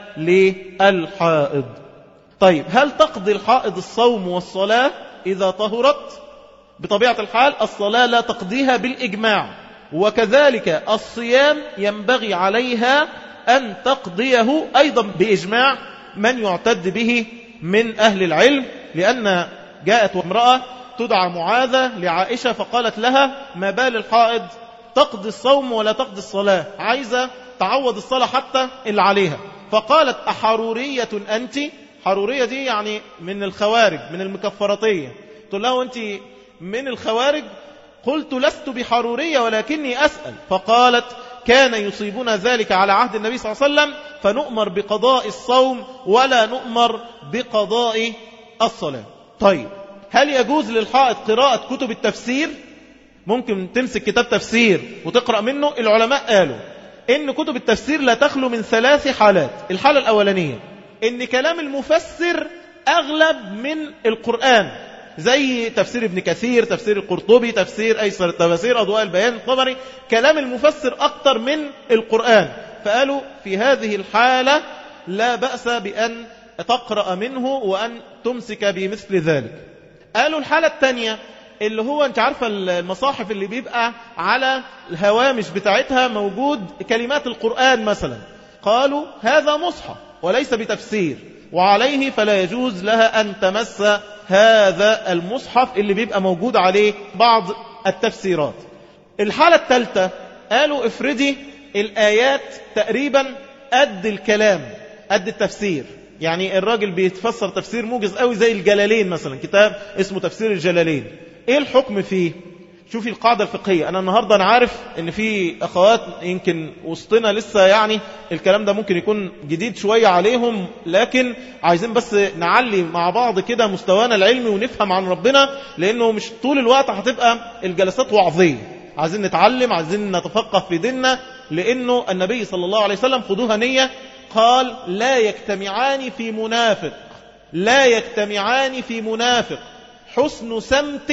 للحائض طيب هل تقضي الحائض الصوم والصلاة إذا طهرت بطبيعة الحال الصلاة لا تقضيها بالإجماع وكذلك الصيام ينبغي عليها أن تقضيه أيضا بإجماع من يعتد به من أهل العلم لأن جاءت امرأة تدعى معاذة لعائشة فقالت لها ما بال الحائض تقضي الصوم ولا تقضي الصلاة عايزة تعوض الصلاة حتى اللي عليها فقالت أحرورية أنت حرورية دي يعني من الخوارج من المكفرطية تقول له أنت من الخوارج قلت لست بحرورية ولكني أسأل فقالت كان يصيبنا ذلك على عهد النبي صلى الله عليه وسلم فنؤمر بقضاء الصوم ولا نؤمر بقضاء الصلاة طيب هل يجوز للحائط قراءة كتب التفسير ممكن تمسك كتاب تفسير وتقرأ منه العلماء قالوا إن كتب التفسير لا تخلو من ثلاث حالات الحالة الأولانية إن كلام المفسر أغلب من القرآن زي تفسير ابن كثير تفسير القرطبي تفسير أيسر التفاسير أضواء البيان الطبري كلام المفسر أكتر من القرآن فقالوا في هذه الحالة لا بأس بأن تقرأ منه وأن تمسك بمثل ذلك قالوا الحالة الثانية اللي هو انت عارفة المصاحف اللي بيبقى على الهوامش بتاعتها موجود كلمات القرآن مثلا قالوا هذا مصحف وليس بتفسير وعليه فلا يجوز لها أن تمس هذا المصحف اللي بيبقى موجود عليه بعض التفسيرات الحالة الثالثة قالوا افردي الآيات تقريبا قد الكلام قد التفسير يعني الراجل بيتفسر تفسير موجز قوي زي الجلالين مثلا كتاب اسمه تفسير الجلالين ايه الحكم فيه شوفي القاعدة الفقهية أنا النهاردة أنا عارف أن في أخوات يمكن وسطنا لسه يعني الكلام ده ممكن يكون جديد شوية عليهم لكن عايزين بس نعلي مع بعض كده مستوانا العلمي ونفهم عن ربنا لأنه مش طول الوقت هتبقى الجلسات وعظية عايزين نتعلم عايزين نتفقه في ديننا لأنه النبي صلى الله عليه وسلم خذوها نية قال لا يجتمعان في منافق لا يجتمعان في منافق حسن سمت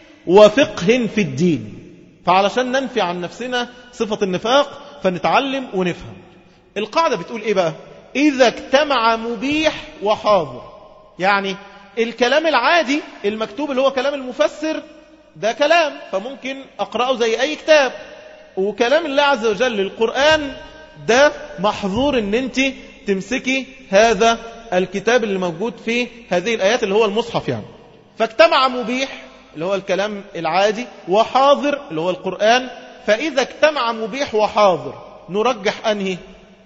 وفقه في الدين فعلشان ننفي عن نفسنا صفة النفاق فنتعلم ونفهم القاعدة بتقول ايه بقى اذا اجتمع مبيح وحاضر يعني الكلام العادي المكتوب اللي هو كلام المفسر ده كلام فممكن اقرأه زي اي كتاب وكلام الله عز وجل القرآن ده محظور ان انت تمسكي هذا الكتاب اللي موجود فيه هذه الآيات اللي هو المصحف يعني فاجتمع مبيح اللي هو الكلام العادي وحاضر اللي هو القرآن فإذا اجتمع مبيح وحاضر نرجح أنهي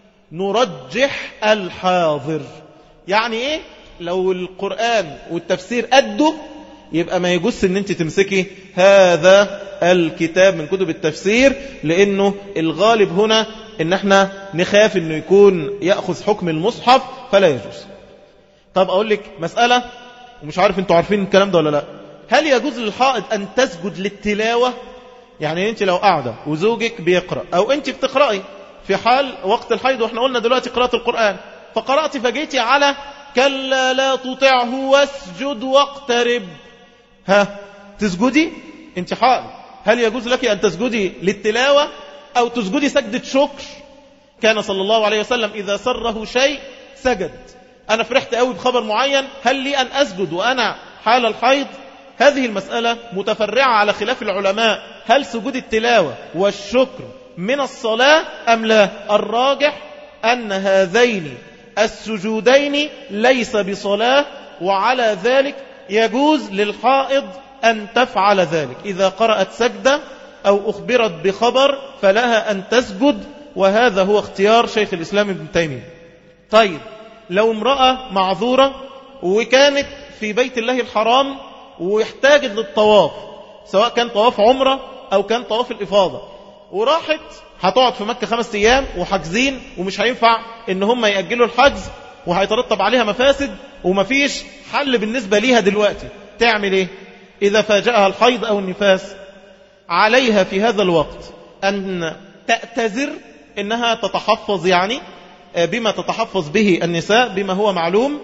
نرجح الحاضر يعني إيه لو القرآن والتفسير أدوا يبقى ما يجوز ان انت تمسكي هذا الكتاب من كتب التفسير لانه الغالب هنا ان احنا نخاف انه يكون يأخذ حكم المصحف فلا يجوز طب اقول لك مسألة ومش عارف انتوا عارفين الكلام ده ولا لا هل يجوز للحائض أن تسجد للتلاوة يعني أنت لو قاعدة وزوجك بيقرأ أو أنت بتقرأي في حال وقت الحيض وإحنا قلنا دلوقتي قراءة القرآن فقرأت فجيتي على كلا لا تطعه واسجد واقترب ها تسجدي أنت حائض هل يجوز لك أن تسجدي للتلاوة أو تسجدي سجدة شكر كان صلى الله عليه وسلم إذا سره شيء سجد أنا فرحت قوي بخبر معين هل لي أن أسجد وأنا حال الحيض هذه المسألة متفرعة على خلاف العلماء هل سجود التلاوة والشكر من الصلاة أم لا الراجح أن هذين السجودين ليس بصلاة وعلى ذلك يجوز للحائض أن تفعل ذلك إذا قرأت سجدة أو أخبرت بخبر فلها أن تسجد وهذا هو اختيار شيخ الإسلام ابن تيمية طيب لو امرأة معذورة وكانت في بيت الله الحرام واحتاجت للطواف سواء كان طواف عمرة أو كان طواف الإفاضة وراحت هتقعد في مكة خمس أيام وحاجزين ومش هينفع إن هم يأجلوا الحجز وهيترتب عليها مفاسد ومفيش حل بالنسبة ليها دلوقتي تعمل إيه إذا فاجأها الحيض أو النفاس عليها في هذا الوقت أن تأتذر إنها تتحفظ يعني بما تتحفظ به النساء بما هو معلوم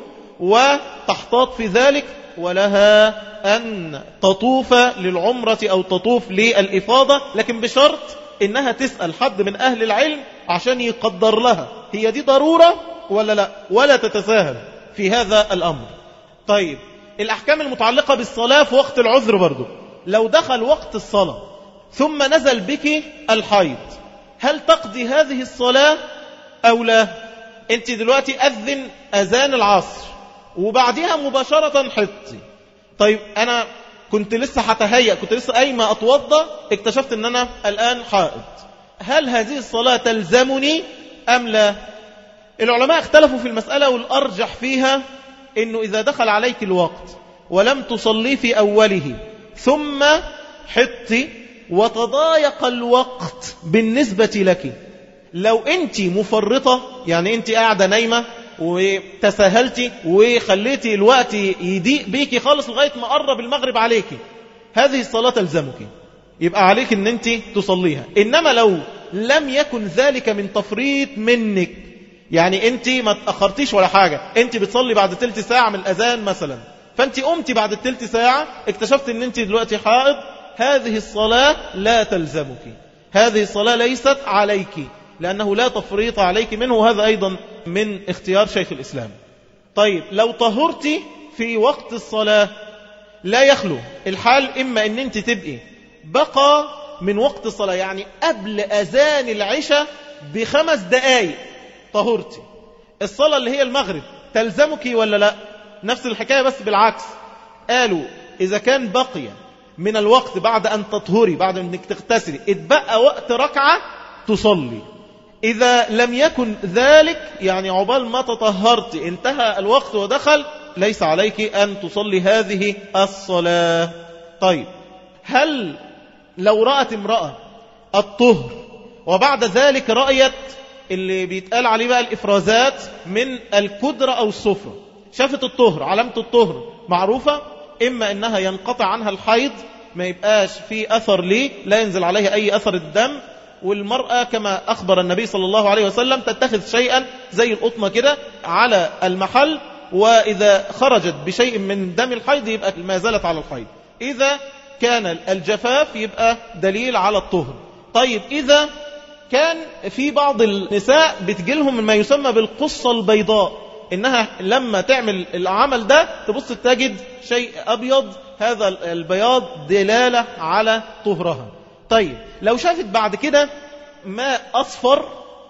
وتحتاط في ذلك ولها أن تطوف للعمرة أو تطوف للإفاضة لكن بشرط إنها تسأل حد من أهل العلم عشان يقدر لها هي دي ضرورة ولا لا ولا تتساهل في هذا الأمر طيب الأحكام المتعلقة بالصلاة في وقت العذر برضو لو دخل وقت الصلاة ثم نزل بك الحيض هل تقضي هذه الصلاة أو لا أنت دلوقتي أذن أذان العصر وبعدها مباشرة حطي طيب أنا كنت لسه هتهيأ كنت لسه قايمة أتوضى اكتشفت أن أنا الآن حائض هل هذه الصلاة تلزمني أم لا العلماء اختلفوا في المسألة والأرجح فيها أنه إذا دخل عليك الوقت ولم تصلي في أوله ثم حطي وتضايق الوقت بالنسبة لك لو أنت مفرطة يعني أنت قاعدة نايمة وتساهلتي وخليتي الوقت يضيق بيكي خالص لغاية ما قرب المغرب عليكي هذه الصلاة تلزمك يبقى عليك ان انت تصليها انما لو لم يكن ذلك من تفريط منك يعني انت ما تأخرتيش ولا حاجة انت بتصلي بعد تلت ساعة من الاذان مثلا فانت قمتي بعد التلت ساعة اكتشفت ان انت دلوقتي حائض هذه الصلاة لا تلزمك هذه الصلاة ليست عليك لأنه لا تفريط عليك منه وهذا أيضا من اختيار شيخ الإسلام طيب لو طهرت في وقت الصلاة لا يخلو الحال إما أن أنت تبقي بقى من وقت الصلاة يعني قبل أذان العشاء بخمس دقايق طهرتي الصلاة اللي هي المغرب تلزمك ولا لا نفس الحكاية بس بالعكس قالوا إذا كان بقي من الوقت بعد أن تطهري بعد أنك تغتسلي اتبقى وقت ركعة تصلي إذا لم يكن ذلك يعني عقبال ما تطهرت انتهى الوقت ودخل ليس عليك أن تصلي هذه الصلاة طيب هل لو رأت امرأة الطهر وبعد ذلك رأيت اللي بيتقال عليه بقى الإفرازات من الكدرة أو الصفرة شافت الطهر علامة الطهر معروفة إما إنها ينقطع عنها الحيض ما يبقاش في أثر ليه لا ينزل عليها أي أثر الدم والمرأة كما أخبر النبي صلى الله عليه وسلم تتخذ شيئا زي القطمة كده على المحل وإذا خرجت بشيء من دم الحيض يبقى ما زالت على الحيض إذا كان الجفاف يبقى دليل على الطهر طيب إذا كان في بعض النساء بتجيلهم ما يسمى بالقصة البيضاء إنها لما تعمل العمل ده تبص تجد شيء أبيض هذا البياض دلالة على طهرها طيب لو شافت بعد كده ماء أصفر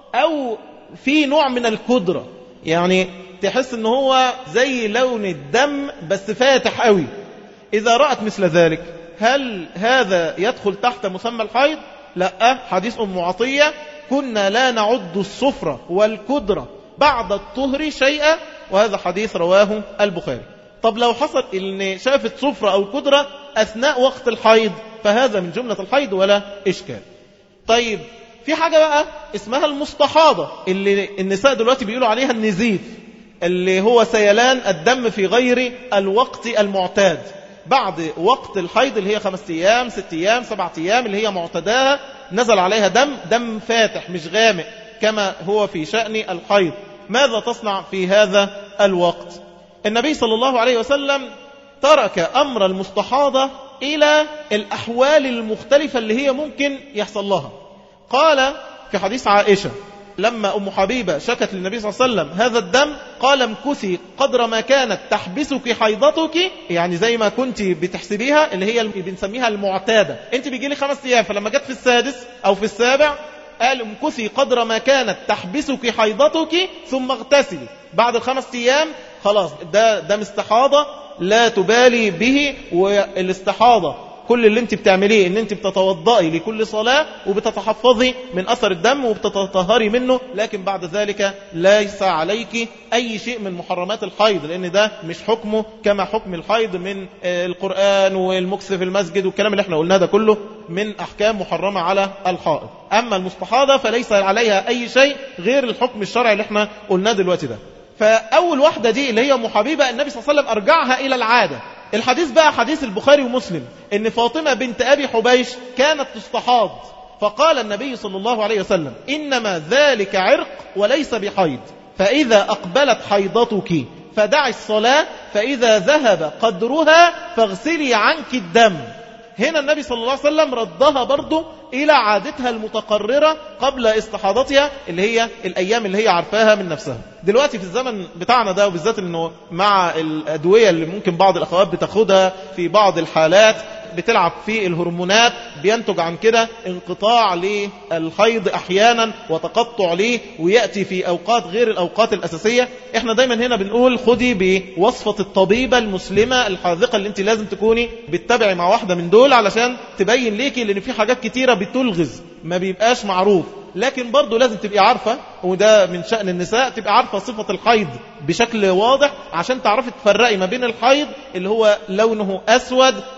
أو في نوع من الكدرة يعني تحس ان هو زي لون الدم بس فاتح قوي إذا رأت مثل ذلك هل هذا يدخل تحت مسمى الحيض لا حديث أم عطية كنا لا نعد الصفرة والكدرة بعد الطهر شيئا وهذا حديث رواه البخاري طب لو حصل ان شافت صفرة أو كدرة أثناء وقت الحيض فهذا من جملة الحيض ولا إشكال طيب في حاجة بقى اسمها المستحاضة اللي النساء دلوقتي بيقولوا عليها النزيف اللي هو سيلان الدم في غير الوقت المعتاد بعد وقت الحيض اللي هي خمس أيام ست أيام سبعة أيام اللي هي معتداها نزل عليها دم دم فاتح مش غامق كما هو في شأن الحيض ماذا تصنع في هذا الوقت النبي صلى الله عليه وسلم ترك أمر المستحاضة إلى الأحوال المختلفة اللي هي ممكن يحصل لها قال في حديث عائشة لما أم حبيبة شكت للنبي صلى الله عليه وسلم هذا الدم قال امكثي قدر ما كانت تحبسك حيضتك يعني زي ما كنت بتحسبيها اللي هي بنسميها المعتادة انت بيجي لي خمس ايام فلما جت في السادس او في السابع قال امكثي قدر ما كانت تحبسك حيضتك ثم اغتسلي بعد الخمس ايام خلاص ده ده استحاضة لا تبالي به والاستحاضة كل اللي انت بتعمليه ان انت بتتوضئي لكل صلاة وبتتحفظي من اثر الدم وبتتطهري منه لكن بعد ذلك ليس عليك اي شيء من محرمات الحيض لان ده مش حكمه كما حكم الحيض من القرآن والمكس في المسجد والكلام اللي احنا قلناه ده كله من احكام محرمة على الحائض اما المستحاضة فليس عليها اي شيء غير الحكم الشرعي اللي احنا قلناه دلوقتي ده فاول واحدة دي اللي هي ام حبيبة النبي صلى الله عليه وسلم ارجعها الى العادة الحديث بقى حديث البخاري ومسلم ان فاطمة بنت ابي حبيش كانت تستحاض فقال النبي صلى الله عليه وسلم انما ذلك عرق وليس بحيض فاذا اقبلت حيضتك فدعي الصلاة فاذا ذهب قدرها فاغسلي عنك الدم هنا النبي صلى الله عليه وسلم ردها برضه إلى عادتها المتقررة قبل استحاضتها اللي هي الأيام اللي هي عارفاها من نفسها دلوقتي في الزمن بتاعنا ده وبالذات أنه مع الأدوية اللي ممكن بعض الأخوات بتاخدها في بعض الحالات بتلعب في الهرمونات بينتج عن كده انقطاع للحيض احيانا وتقطع ليه ويأتي في اوقات غير الاوقات الاساسية احنا دايما هنا بنقول خدي بوصفة الطبيبة المسلمة الحاذقة اللي انت لازم تكوني بتتبعي مع واحدة من دول علشان تبين ليكي لان في حاجات كتيرة بتلغز ما بيبقاش معروف لكن برضه لازم تبقي عارفة وده من شأن النساء تبقى عارفة صفة الحيض بشكل واضح عشان تعرفي تفرقي ما بين الحيض اللي هو لونه أسود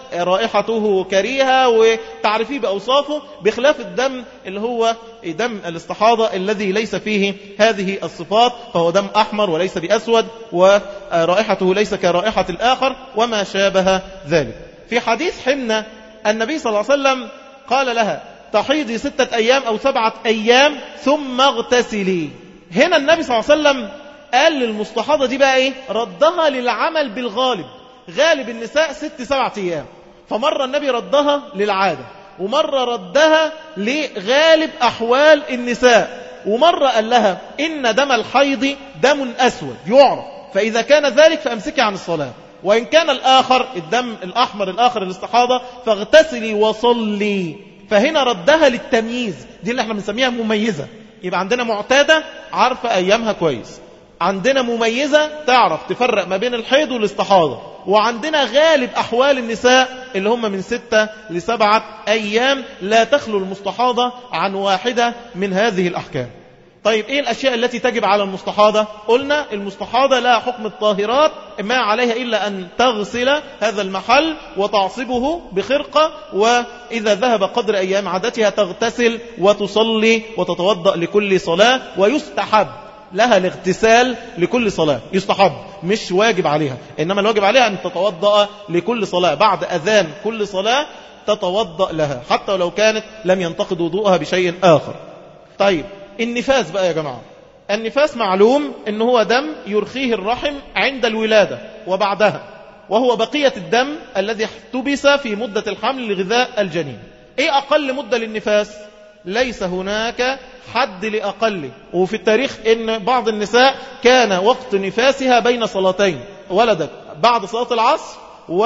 ورائحته كريهة وتعرفيه بأوصافه بخلاف الدم اللي هو دم الاستحاضة الذي ليس فيه هذه الصفات فهو دم أحمر وليس بأسود ورائحته ليس كرائحة الآخر وما شابه ذلك في حديث حمنة النبي صلى الله عليه وسلم قال لها تحيضي ستة أيام أو سبعة أيام ثم اغتسلي هنا النبي صلى الله عليه وسلم قال للمستحاضة دي بقى إيه ردها للعمل بالغالب غالب النساء ست سبعة أيام فمرة النبي ردها للعادة ومرة ردها لغالب أحوال النساء ومرة قال لها إن دم الحيض دم أسود يعرف فإذا كان ذلك فأمسكي عن الصلاة وإن كان الآخر الدم الأحمر الآخر الاستحاضة فاغتسلي وصلي فهنا ردها للتمييز دي اللي احنا بنسميها مميزة يبقى عندنا معتادة عارفة أيامها كويس عندنا مميزة تعرف تفرق ما بين الحيض والاستحاضة وعندنا غالب أحوال النساء اللي هم من ستة لسبعة أيام لا تخلو المستحاضة عن واحدة من هذه الأحكام طيب ايه الاشياء التي تجب على المستحاضة قلنا المستحاضة لا حكم الطاهرات ما عليها الا ان تغسل هذا المحل وتعصبه بخرقة واذا ذهب قدر ايام عادتها تغتسل وتصلي وتتوضأ لكل صلاة ويستحب لها الاغتسال لكل صلاة يستحب مش واجب عليها إنما الواجب عليها أن تتوضأ لكل صلاة بعد أذان كل صلاة تتوضأ لها حتى ولو كانت لم ينتقد وضوءها بشيء آخر طيب النفاس بقى يا جماعة النفاس معلوم ان هو دم يرخيه الرحم عند الولادة وبعدها وهو بقية الدم الذي احتبس في مدة الحمل لغذاء الجنين ايه اقل مدة للنفاس ليس هناك حد لأقله وفي التاريخ ان بعض النساء كان وقت نفاسها بين صلاتين ولدت بعد صلاة العصر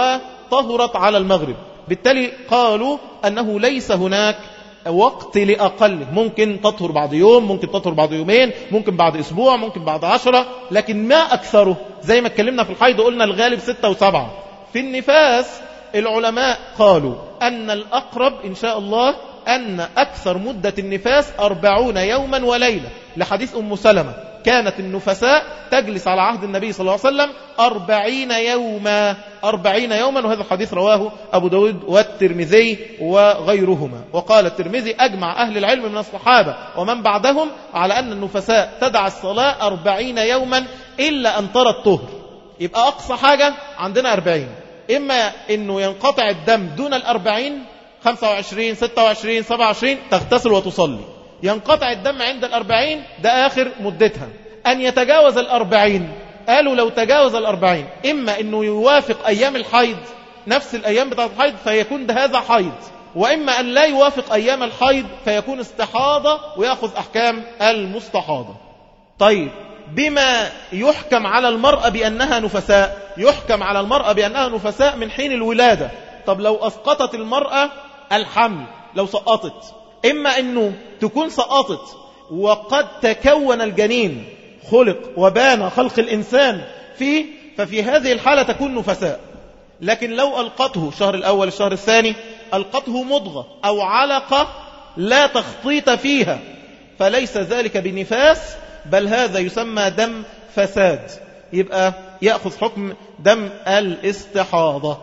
وطهرت على المغرب بالتالي قالوا أنه ليس هناك وقت لأقل ممكن تطهر بعد يوم ممكن تطهر بعد يومين ممكن بعد أسبوع ممكن بعد عشرة لكن ما أكثره زي ما اتكلمنا في الحيض قلنا الغالب ستة وسبعة في النفاس العلماء قالوا أن الأقرب إن شاء الله أن أكثر مدة النفاس أربعون يوما وليلة لحديث أم سلمة كانت النفساء تجلس على عهد النبي صلى الله عليه وسلم أربعين يوما أربعين يوما وهذا الحديث رواه أبو داود والترمذي وغيرهما وقال الترمذي أجمع أهل العلم من الصحابة ومن بعدهم على أن النفساء تدع الصلاة أربعين يوما إلا أن ترى الطهر يبقى أقصى حاجة عندنا أربعين إما أنه ينقطع الدم دون الأربعين خمسة وعشرين ستة وعشرين سبعة وعشرين تغتسل وتصلي ينقطع الدم عند الأربعين ده آخر مدتها أن يتجاوز الأربعين قالوا لو تجاوز الأربعين إما أنه يوافق أيام الحيض نفس الأيام بتاعة الحيض فيكون ده هذا حيض وإما أن لا يوافق أيام الحيض فيكون استحاضة ويأخذ أحكام المستحاضة طيب بما يحكم على المرأة بأنها نفساء يحكم على المرأة بأنها نفساء من حين الولادة طب لو أسقطت المرأة الحمل لو سقطت إما أنه تكون سقطت وقد تكون الجنين خلق وبان خلق الإنسان فيه ففي هذه الحالة تكون نفساء لكن لو ألقته الشهر الأول الشهر الثاني ألقته مضغة أو علقة لا تخطيط فيها فليس ذلك بنفاس بل هذا يسمى دم فساد يبقى يأخذ حكم دم الاستحاضة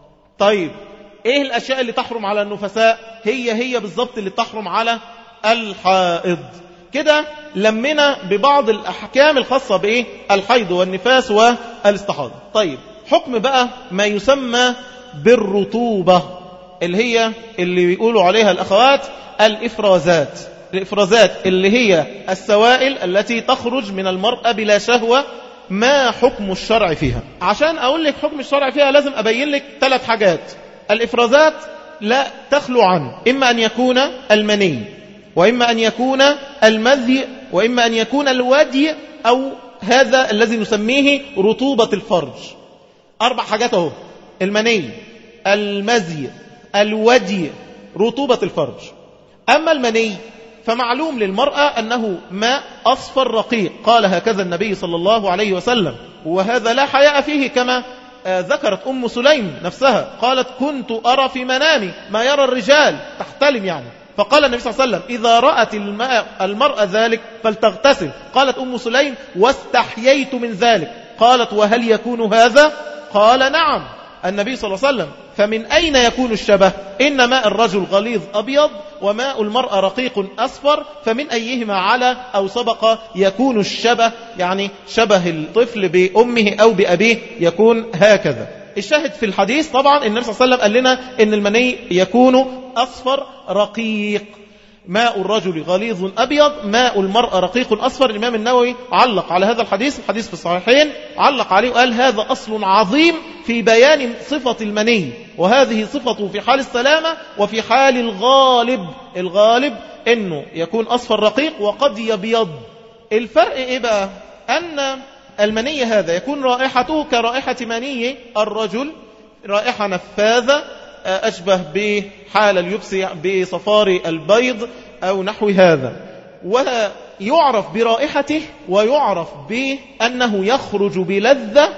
طيب ايه الاشياء اللي تحرم على النفساء هي هي بالضبط اللي تحرم على الحائض كده لمنا ببعض الاحكام الخاصة بايه الحيض والنفاس والاستحاضة طيب حكم بقى ما يسمى بالرطوبة اللي هي اللي بيقولوا عليها الاخوات الافرازات الافرازات اللي هي السوائل التي تخرج من المرأة بلا شهوة ما حكم الشرع فيها عشان اقول لك حكم الشرع فيها لازم ابين لك ثلاث حاجات الإفرازات لا تخلو عنه إما أن يكون المني وإما أن يكون المذي وإما أن يكون الودي أو هذا الذي نسميه رطوبة الفرج أربع حاجات اهو المني المذي الودي رطوبة الفرج أما المني فمعلوم للمرأة أنه ماء أصفر رقيق قال هكذا النبي صلى الله عليه وسلم وهذا لا حياء فيه كما ذكرت أم سليم نفسها قالت كنت أرى في منامي ما يرى الرجال تحتلم يعني فقال النبي صلى الله عليه وسلم إذا رأت الماء المرأة ذلك فلتغتسل قالت أم سليم واستحييت من ذلك قالت وهل يكون هذا قال نعم النبي صلى الله عليه وسلم فمن أين يكون الشبه إن ماء الرجل غليظ أبيض وماء المرأة رقيق أصفر فمن أيهما على أو سبق يكون الشبه يعني شبه الطفل بأمه أو بأبيه يكون هكذا الشاهد في الحديث طبعا النبي صلى الله عليه وسلم قال لنا إن المني يكون أصفر رقيق ماء الرجل غليظ أبيض ماء المرأة رقيق أصفر الإمام النووي علق على هذا الحديث الحديث في الصحيحين علق عليه وقال هذا أصل عظيم في بيان صفة المني وهذه صفته في حال السلامة وفي حال الغالب الغالب أنه يكون أصفر رقيق وقد يبيض الفرق إيه بقى أن المني هذا يكون رائحته كرائحة مني الرجل رائحة نفاذة أشبه بحال اليبس بصفار البيض أو نحو هذا ويعرف برائحته ويعرف بأنه يخرج بلذة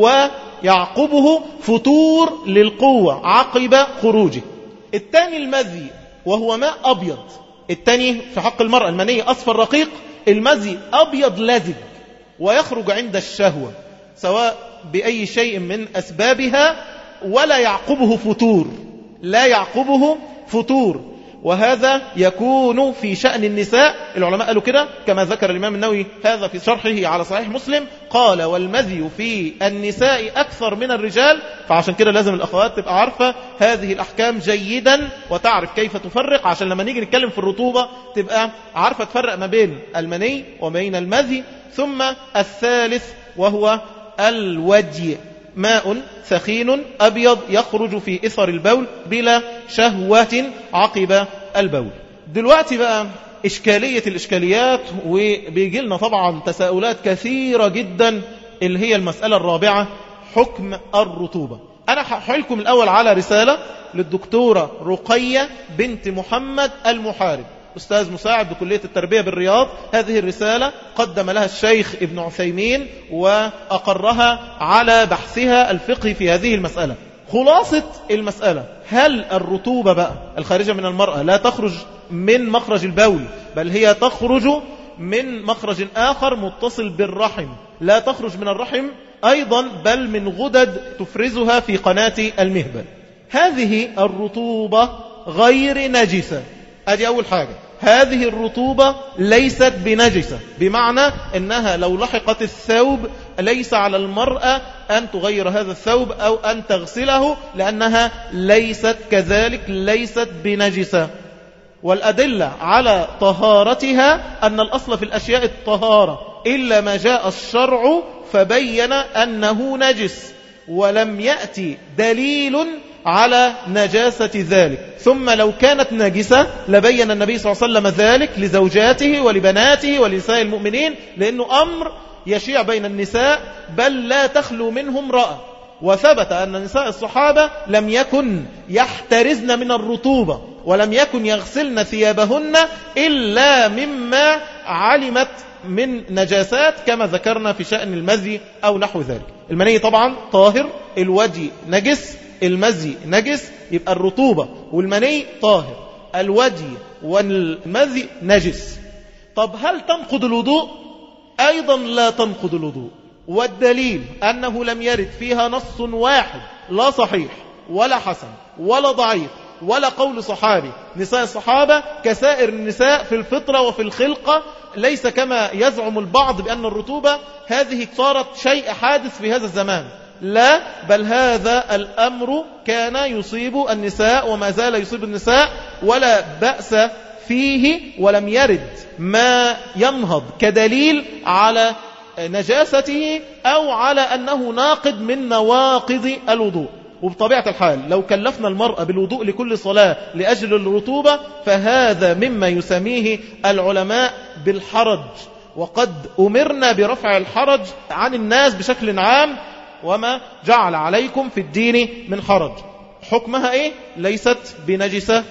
ويعقبه فتور للقوة عقب خروجه الثاني المذي وهو ماء أبيض الثاني في حق المرأة المني أصفر رقيق المذي أبيض لزج ويخرج عند الشهوة سواء بأي شيء من أسبابها ولا يعقبه فتور لا يعقبه فتور وهذا يكون في شأن النساء العلماء قالوا كده كما ذكر الإمام النووي هذا في شرحه على صحيح مسلم قال والمذي في النساء أكثر من الرجال فعشان كده لازم الأخوات تبقى عارفة هذه الأحكام جيدا وتعرف كيف تفرق عشان لما نيجي نتكلم في الرطوبة تبقى عارفة تفرق ما بين المني وبين المذي ثم الثالث وهو الوجي ماء ثخين أبيض يخرج في إثر البول بلا شهوة عقب البول دلوقتي بقى إشكالية الإشكاليات وبيجي لنا طبعا تساؤلات كثيرة جدا اللي هي المسألة الرابعة حكم الرطوبة أنا هحلكم الأول على رسالة للدكتورة رقية بنت محمد المحارب أستاذ مساعد بكلية التربية بالرياض هذه الرسالة قدم لها الشيخ ابن عثيمين وأقرها على بحثها الفقهي في هذه المسألة خلاصة المسألة هل الرطوبة بقى الخارجة من المرأة لا تخرج من مخرج البول بل هي تخرج من مخرج آخر متصل بالرحم لا تخرج من الرحم أيضا بل من غدد تفرزها في قناة المهبل هذه الرطوبة غير نجسة أدي أول حاجة هذه الرطوبة ليست بنجسة بمعنى أنها لو لحقت الثوب ليس على المرأة أن تغير هذا الثوب أو أن تغسله لأنها ليست كذلك ليست بنجسة والأدلة على طهارتها أن الأصل في الأشياء الطهارة إلا ما جاء الشرع فبين أنه نجس ولم يأتي دليل على نجاسة ذلك ثم لو كانت نجسة لبين النبي صلى الله عليه وسلم ذلك لزوجاته ولبناته ولنساء المؤمنين لأنه أمر يشيع بين النساء بل لا تخلو منه امرأة وثبت أن نساء الصحابة لم يكن يحترزن من الرطوبة ولم يكن يغسلن ثيابهن إلا مما علمت من نجاسات كما ذكرنا في شأن المذي أو نحو ذلك المني طبعا طاهر الوجه نجس المزي نجس يبقى الرطوبة والمني طاهر الوجه والمزي نجس طب هل تنقض الوضوء أيضا لا تنقض الوضوء والدليل أنه لم يرد فيها نص واحد لا صحيح ولا حسن ولا ضعيف ولا قول صحابي نساء الصحابة كسائر النساء في الفطرة وفي الخلقة ليس كما يزعم البعض بأن الرطوبة هذه صارت شيء حادث في هذا الزمان لا بل هذا الأمر كان يصيب النساء وما زال يصيب النساء ولا بأس فيه ولم يرد ما ينهض كدليل على نجاسته أو على أنه ناقض من نواقض الوضوء وبطبيعة الحال لو كلفنا المرأة بالوضوء لكل صلاة لأجل الرطوبة فهذا مما يسميه العلماء بالحرج وقد أمرنا برفع الحرج عن الناس بشكل عام وما جعل عليكم في الدين من حرج حكمها ايه ليست بنجسة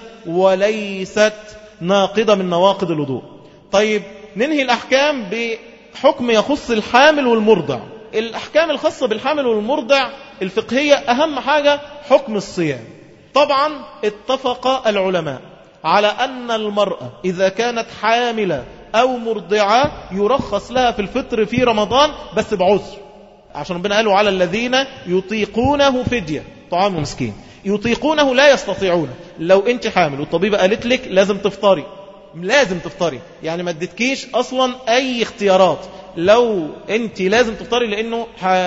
وليست ناقضة من نواقض الوضوء طيب ننهي الأحكام بحكم يخص الحامل والمرضع الأحكام الخاصة بالحامل والمرضع الفقهية أهم حاجة حكم الصيام طبعا اتفق العلماء على أن المرأة إذا كانت حاملة أو مرضعة يرخص لها في الفطر في رمضان بس بعذر عشان ربنا قالوا على الذين يطيقونه فدية طعام مسكين يطيقونه لا يستطيعونه لو انت حامل والطبيبة قالت لك لازم تفطري لازم تفطري يعني ما اديتكيش اصلا اي اختيارات لو انت لازم تفطري لانه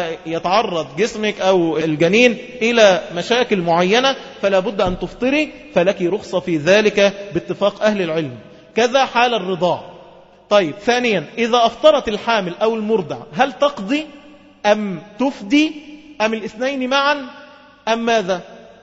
يتعرض جسمك او الجنين الى مشاكل معينة فلا بد ان تفطري فلك رخصة في ذلك باتفاق اهل العلم كذا حال الرضاع طيب ثانيا اذا افطرت الحامل او المرضع هل تقضي ام تفدي ام الاثنين معا ام ماذا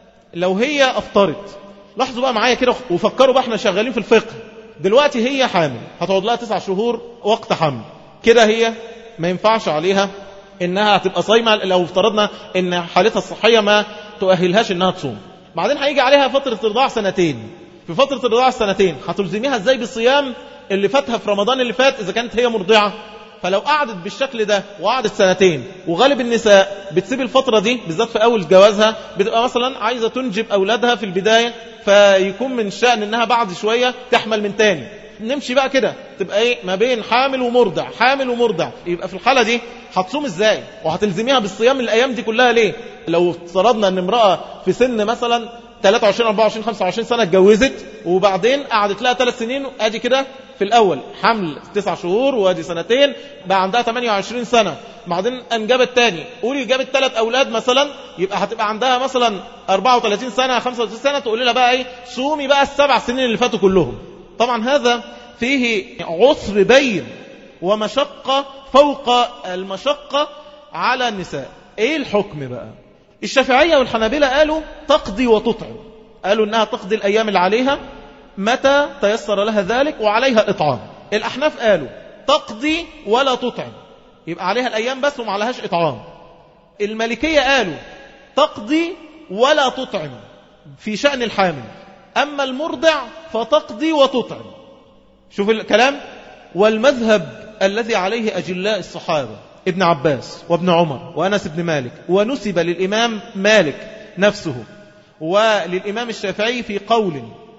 لو هي افطرت لاحظوا بقى معايا كده وفكروا بقى احنا شغالين في الفقه دلوقتي هي حامل هتقعد لها تسع شهور وقت حمل كده هي ما ينفعش عليها انها هتبقى صايمه لو افترضنا ان حالتها الصحيه ما تؤهلهاش انها تصوم بعدين هيجي عليها فتره رضاع سنتين في فتره الرضاعه السنتين هتلزميها ازاي بالصيام اللي فاتها في رمضان اللي فات اذا كانت هي مرضعه فلو قعدت بالشكل ده وقعدت سنتين وغالب النساء بتسيب الفترة دي بالذات في أول جوازها بتبقى مثلا عايزة تنجب أولادها في البداية فيكون من شأن أنها بعد شوية تحمل من تاني نمشي بقى كده تبقى ايه ما بين حامل ومرضع حامل ومرضع يبقى في الحالة دي هتصوم ازاي وهتلزميها بالصيام الايام دي كلها ليه لو افترضنا ان امرأة في سن مثلا 23 24 25 سنة اتجوزت وبعدين قعدت لها ثلاث سنين ادي كده في الاول حمل تسع شهور وادي سنتين بقى عندها 28 سنة بعدين انجبت تاني قولي جابت ثلاث اولاد مثلا يبقى هتبقى عندها مثلا 34 سنة 35 سنة تقولي لها بقى ايه صومي بقى السبع سنين اللي فاتوا كلهم طبعا هذا فيه عسر بين ومشقة فوق المشقة على النساء ايه الحكم بقى الشافعية والحنابلة قالوا تقضي وتطعم قالوا انها تقضي الايام اللي عليها متى تيسر لها ذلك وعليها اطعام الاحناف قالوا تقضي ولا تطعم يبقى عليها الايام بس وما عليهاش اطعام الملكية قالوا تقضي ولا تطعم في شأن الحامل أما المرضع فتقضي وتطعم شوف الكلام والمذهب الذي عليه أجلاء الصحابة ابن عباس وابن عمر وأنس بن مالك ونسب للإمام مالك نفسه وللإمام الشافعي في قول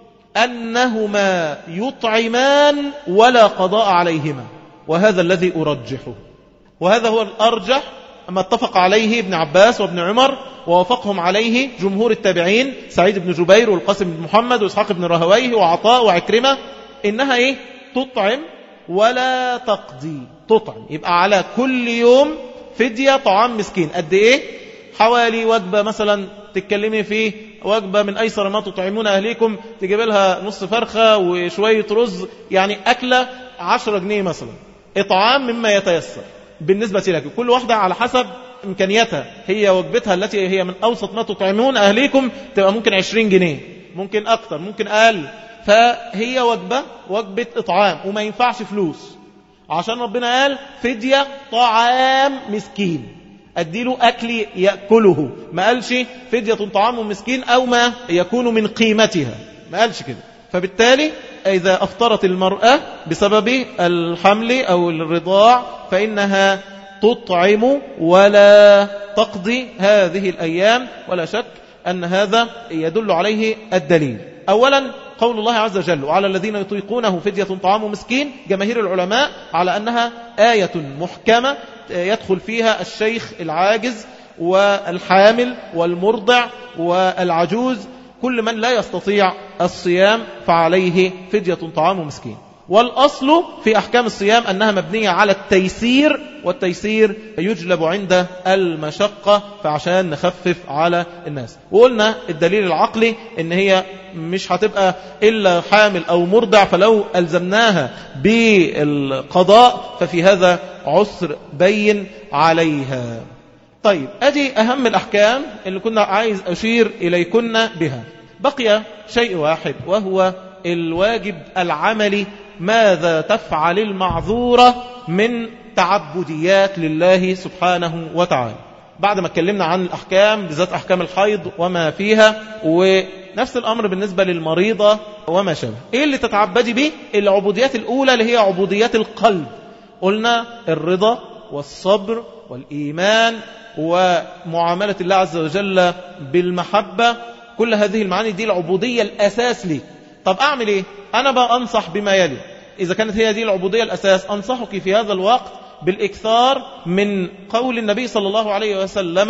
أنهما يطعمان ولا قضاء عليهما وهذا الذي أرجحه وهذا هو الأرجح ما اتفق عليه ابن عباس وابن عمر ووافقهم عليه جمهور التابعين سعيد بن جبير والقاسم بن محمد وإسحاق بن رهويه وعطاء وعكرمة إنها إيه تطعم ولا تقضي تطعم يبقى على كل يوم فدية طعام مسكين قد إيه حوالي وجبة مثلا تتكلمي فيه وجبة من أيسر ما تطعمون أهليكم تجيب لها نص فرخة وشوية رز يعني أكلة عشرة جنيه مثلا إطعام مما يتيسر بالنسبة لك كل واحدة على حسب إمكانياتها هي وجبتها التي هي من أوسط ما تطعمون أهليكم تبقى ممكن 20 جنيه ممكن أكتر ممكن أقل فهي وجبة وجبة إطعام وما ينفعش فلوس عشان ربنا قال فدية طعام مسكين أديله أكل يأكله ما قالش فدية طعام مسكين أو ما يكون من قيمتها ما قالش كده فبالتالي إذا أفطرت المرأة بسبب الحمل أو الرضاع فإنها تطعم ولا تقضي هذه الأيام ولا شك أن هذا يدل عليه الدليل أولا قول الله عز وجل وعلى الذين يطيقونه فدية طعام مسكين جماهير العلماء على أنها آية محكمة يدخل فيها الشيخ العاجز والحامل والمرضع والعجوز كل من لا يستطيع الصيام فعليه فدية طعام مسكين والأصل في أحكام الصيام أنها مبنية على التيسير والتيسير يجلب عند المشقة فعشان نخفف على الناس وقلنا الدليل العقلي ان هي مش هتبقى إلا حامل أو مرضع فلو ألزمناها بالقضاء ففي هذا عسر بين عليها طيب أدي أهم الأحكام اللي كنا عايز أشير إليكن بها بقي شيء واحد وهو الواجب العملي ماذا تفعل المعذورة من تعبديات لله سبحانه وتعالى بعد ما اتكلمنا عن الأحكام بالذات أحكام الحيض وما فيها ونفس الأمر بالنسبة للمريضة وما شابه إيه اللي تتعبدي به العبوديات الأولى اللي هي عبوديات القلب قلنا الرضا والصبر والإيمان ومعاملة الله عز وجل بالمحبة كل هذه المعاني دي العبودية الأساس لي طب أعمل إيه أنا بقى أنصح بما يلي إذا كانت هي دي العبودية الأساس أنصحك في هذا الوقت بالإكثار من قول النبي صلى الله عليه وسلم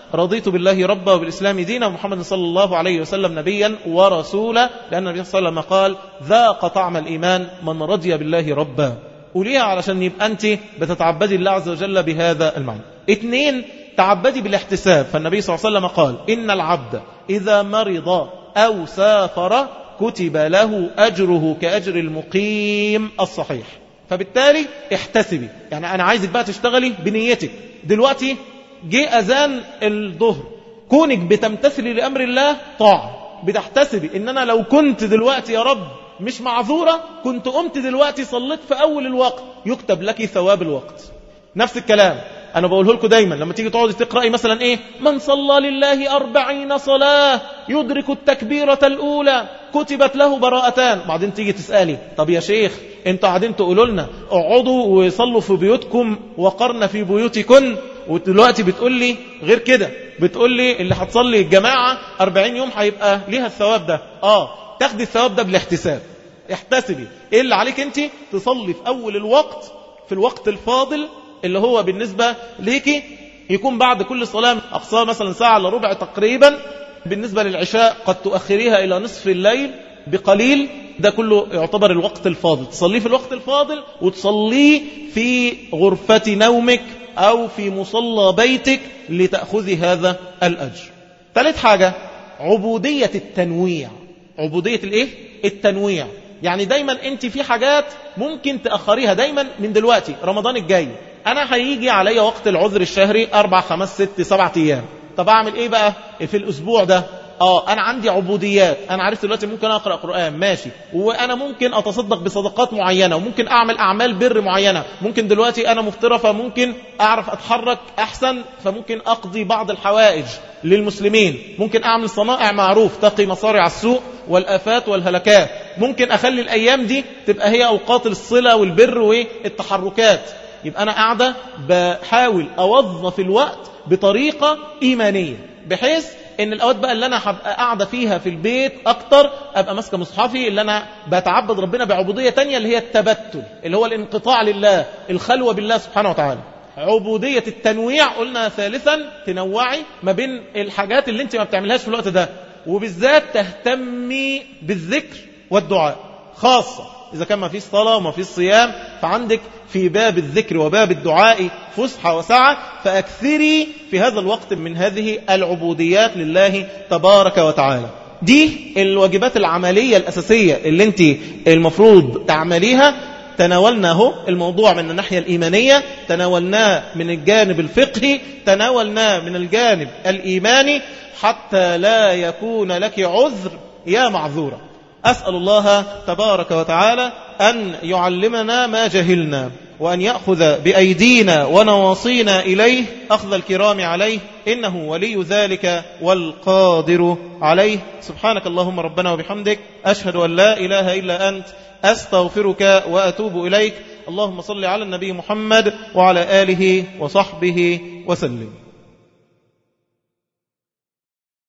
رضيت بالله ربا وبالإسلام دينا ومحمد صلى الله عليه وسلم نبيا ورسولا لأن النبي صلى الله عليه وسلم قال ذاق طعم الإيمان من رضي بالله ربا قوليها علشان يبقى أنت بتتعبدي الله عز وجل بهذا المعنى اثنين تعبدي بالاحتساب فالنبي صلى الله عليه وسلم قال إن العبد إذا مرض أو سافر كتب له أجره كأجر المقيم الصحيح فبالتالي احتسبي يعني أنا عايزك بقى تشتغلي بنيتك دلوقتي جه أذان الظهر كونك بتمتثلي لأمر الله طاعة بتحتسبي إن أنا لو كنت دلوقتي يا رب مش معذورة كنت قمت دلوقتي صليت في أول الوقت يكتب لك ثواب الوقت نفس الكلام أنا بقوله لكم دايما لما تيجي تقعدي تقرأي مثلا إيه من صلى لله أربعين صلاة يدرك التكبيرة الأولى كتبت له براءتان بعدين تيجي تسألي طب يا شيخ انتوا قاعدين تقولوا لنا اقعدوا وصلوا في بيوتكم وقرن في بيوتكن ودلوقتي بتقول لي غير كده بتقول لي اللي هتصلي الجماعة 40 يوم هيبقى ليها الثواب ده اه تاخدي الثواب ده بالاحتساب احتسبي ايه اللي عليك انت تصلي في اول الوقت في الوقت الفاضل اللي هو بالنسبة ليكي يكون بعد كل صلاة أقصى مثلا ساعة إلا ربع تقريبا بالنسبة للعشاء قد تؤخريها إلى نصف الليل بقليل ده كله يعتبر الوقت الفاضل تصليه في الوقت الفاضل وتصليه في غرفة نومك أو في مصلى بيتك لتأخذي هذا الأجر ثالث حاجة عبودية التنويع عبودية الايه التنويع يعني دايما انت في حاجات ممكن تأخريها دايما من دلوقتي رمضان الجاي انا هيجي عليا وقت العذر الشهري اربع خمس ست سبعة ايام طب اعمل ايه بقى في الاسبوع ده اه انا عندي عبوديات انا عرفت دلوقتي ممكن اقرا قران ماشي وانا ممكن اتصدق بصدقات معينه وممكن اعمل اعمال بر معينه ممكن دلوقتي انا مفترة فممكن اعرف اتحرك احسن فممكن اقضي بعض الحوائج للمسلمين ممكن اعمل صنائع معروف تقي مصارع السوء والافات والهلكات ممكن اخلي الايام دي تبقى هي اوقات الصله والبر والتحركات يبقى انا قاعده بحاول اوظف الوقت بطريقه ايمانيه بحيث ان الاوقات بقى اللي انا هبقى قاعده فيها في البيت اكتر ابقى ماسكه مصحفي اللي انا بتعبد ربنا بعبوديه تانية اللي هي التبتل اللي هو الانقطاع لله الخلوه بالله سبحانه وتعالى عبوديه التنويع قلنا ثالثا تنوعي ما بين الحاجات اللي انت ما بتعملهاش في الوقت ده وبالذات تهتمي بالذكر والدعاء خاصه إذا كان ما فيش صلاة وما فيش صيام فعندك في باب الذكر وباب الدعاء فسحة وسعة فأكثري في هذا الوقت من هذه العبوديات لله تبارك وتعالى دي الواجبات العملية الأساسية اللي انت المفروض تعمليها تناولناه الموضوع من الناحية الإيمانية تناولناه من الجانب الفقهي تناولناه من الجانب الإيماني حتى لا يكون لك عذر يا معذورة أسأل الله تبارك وتعالى أن يعلمنا ما جهلنا وأن يأخذ بأيدينا ونواصينا إليه أخذ الكرام عليه إنه ولي ذلك والقادر عليه سبحانك اللهم ربنا وبحمدك أشهد أن لا إله إلا أنت أستغفرك وأتوب إليك اللهم صل على النبي محمد وعلى آله وصحبه وسلم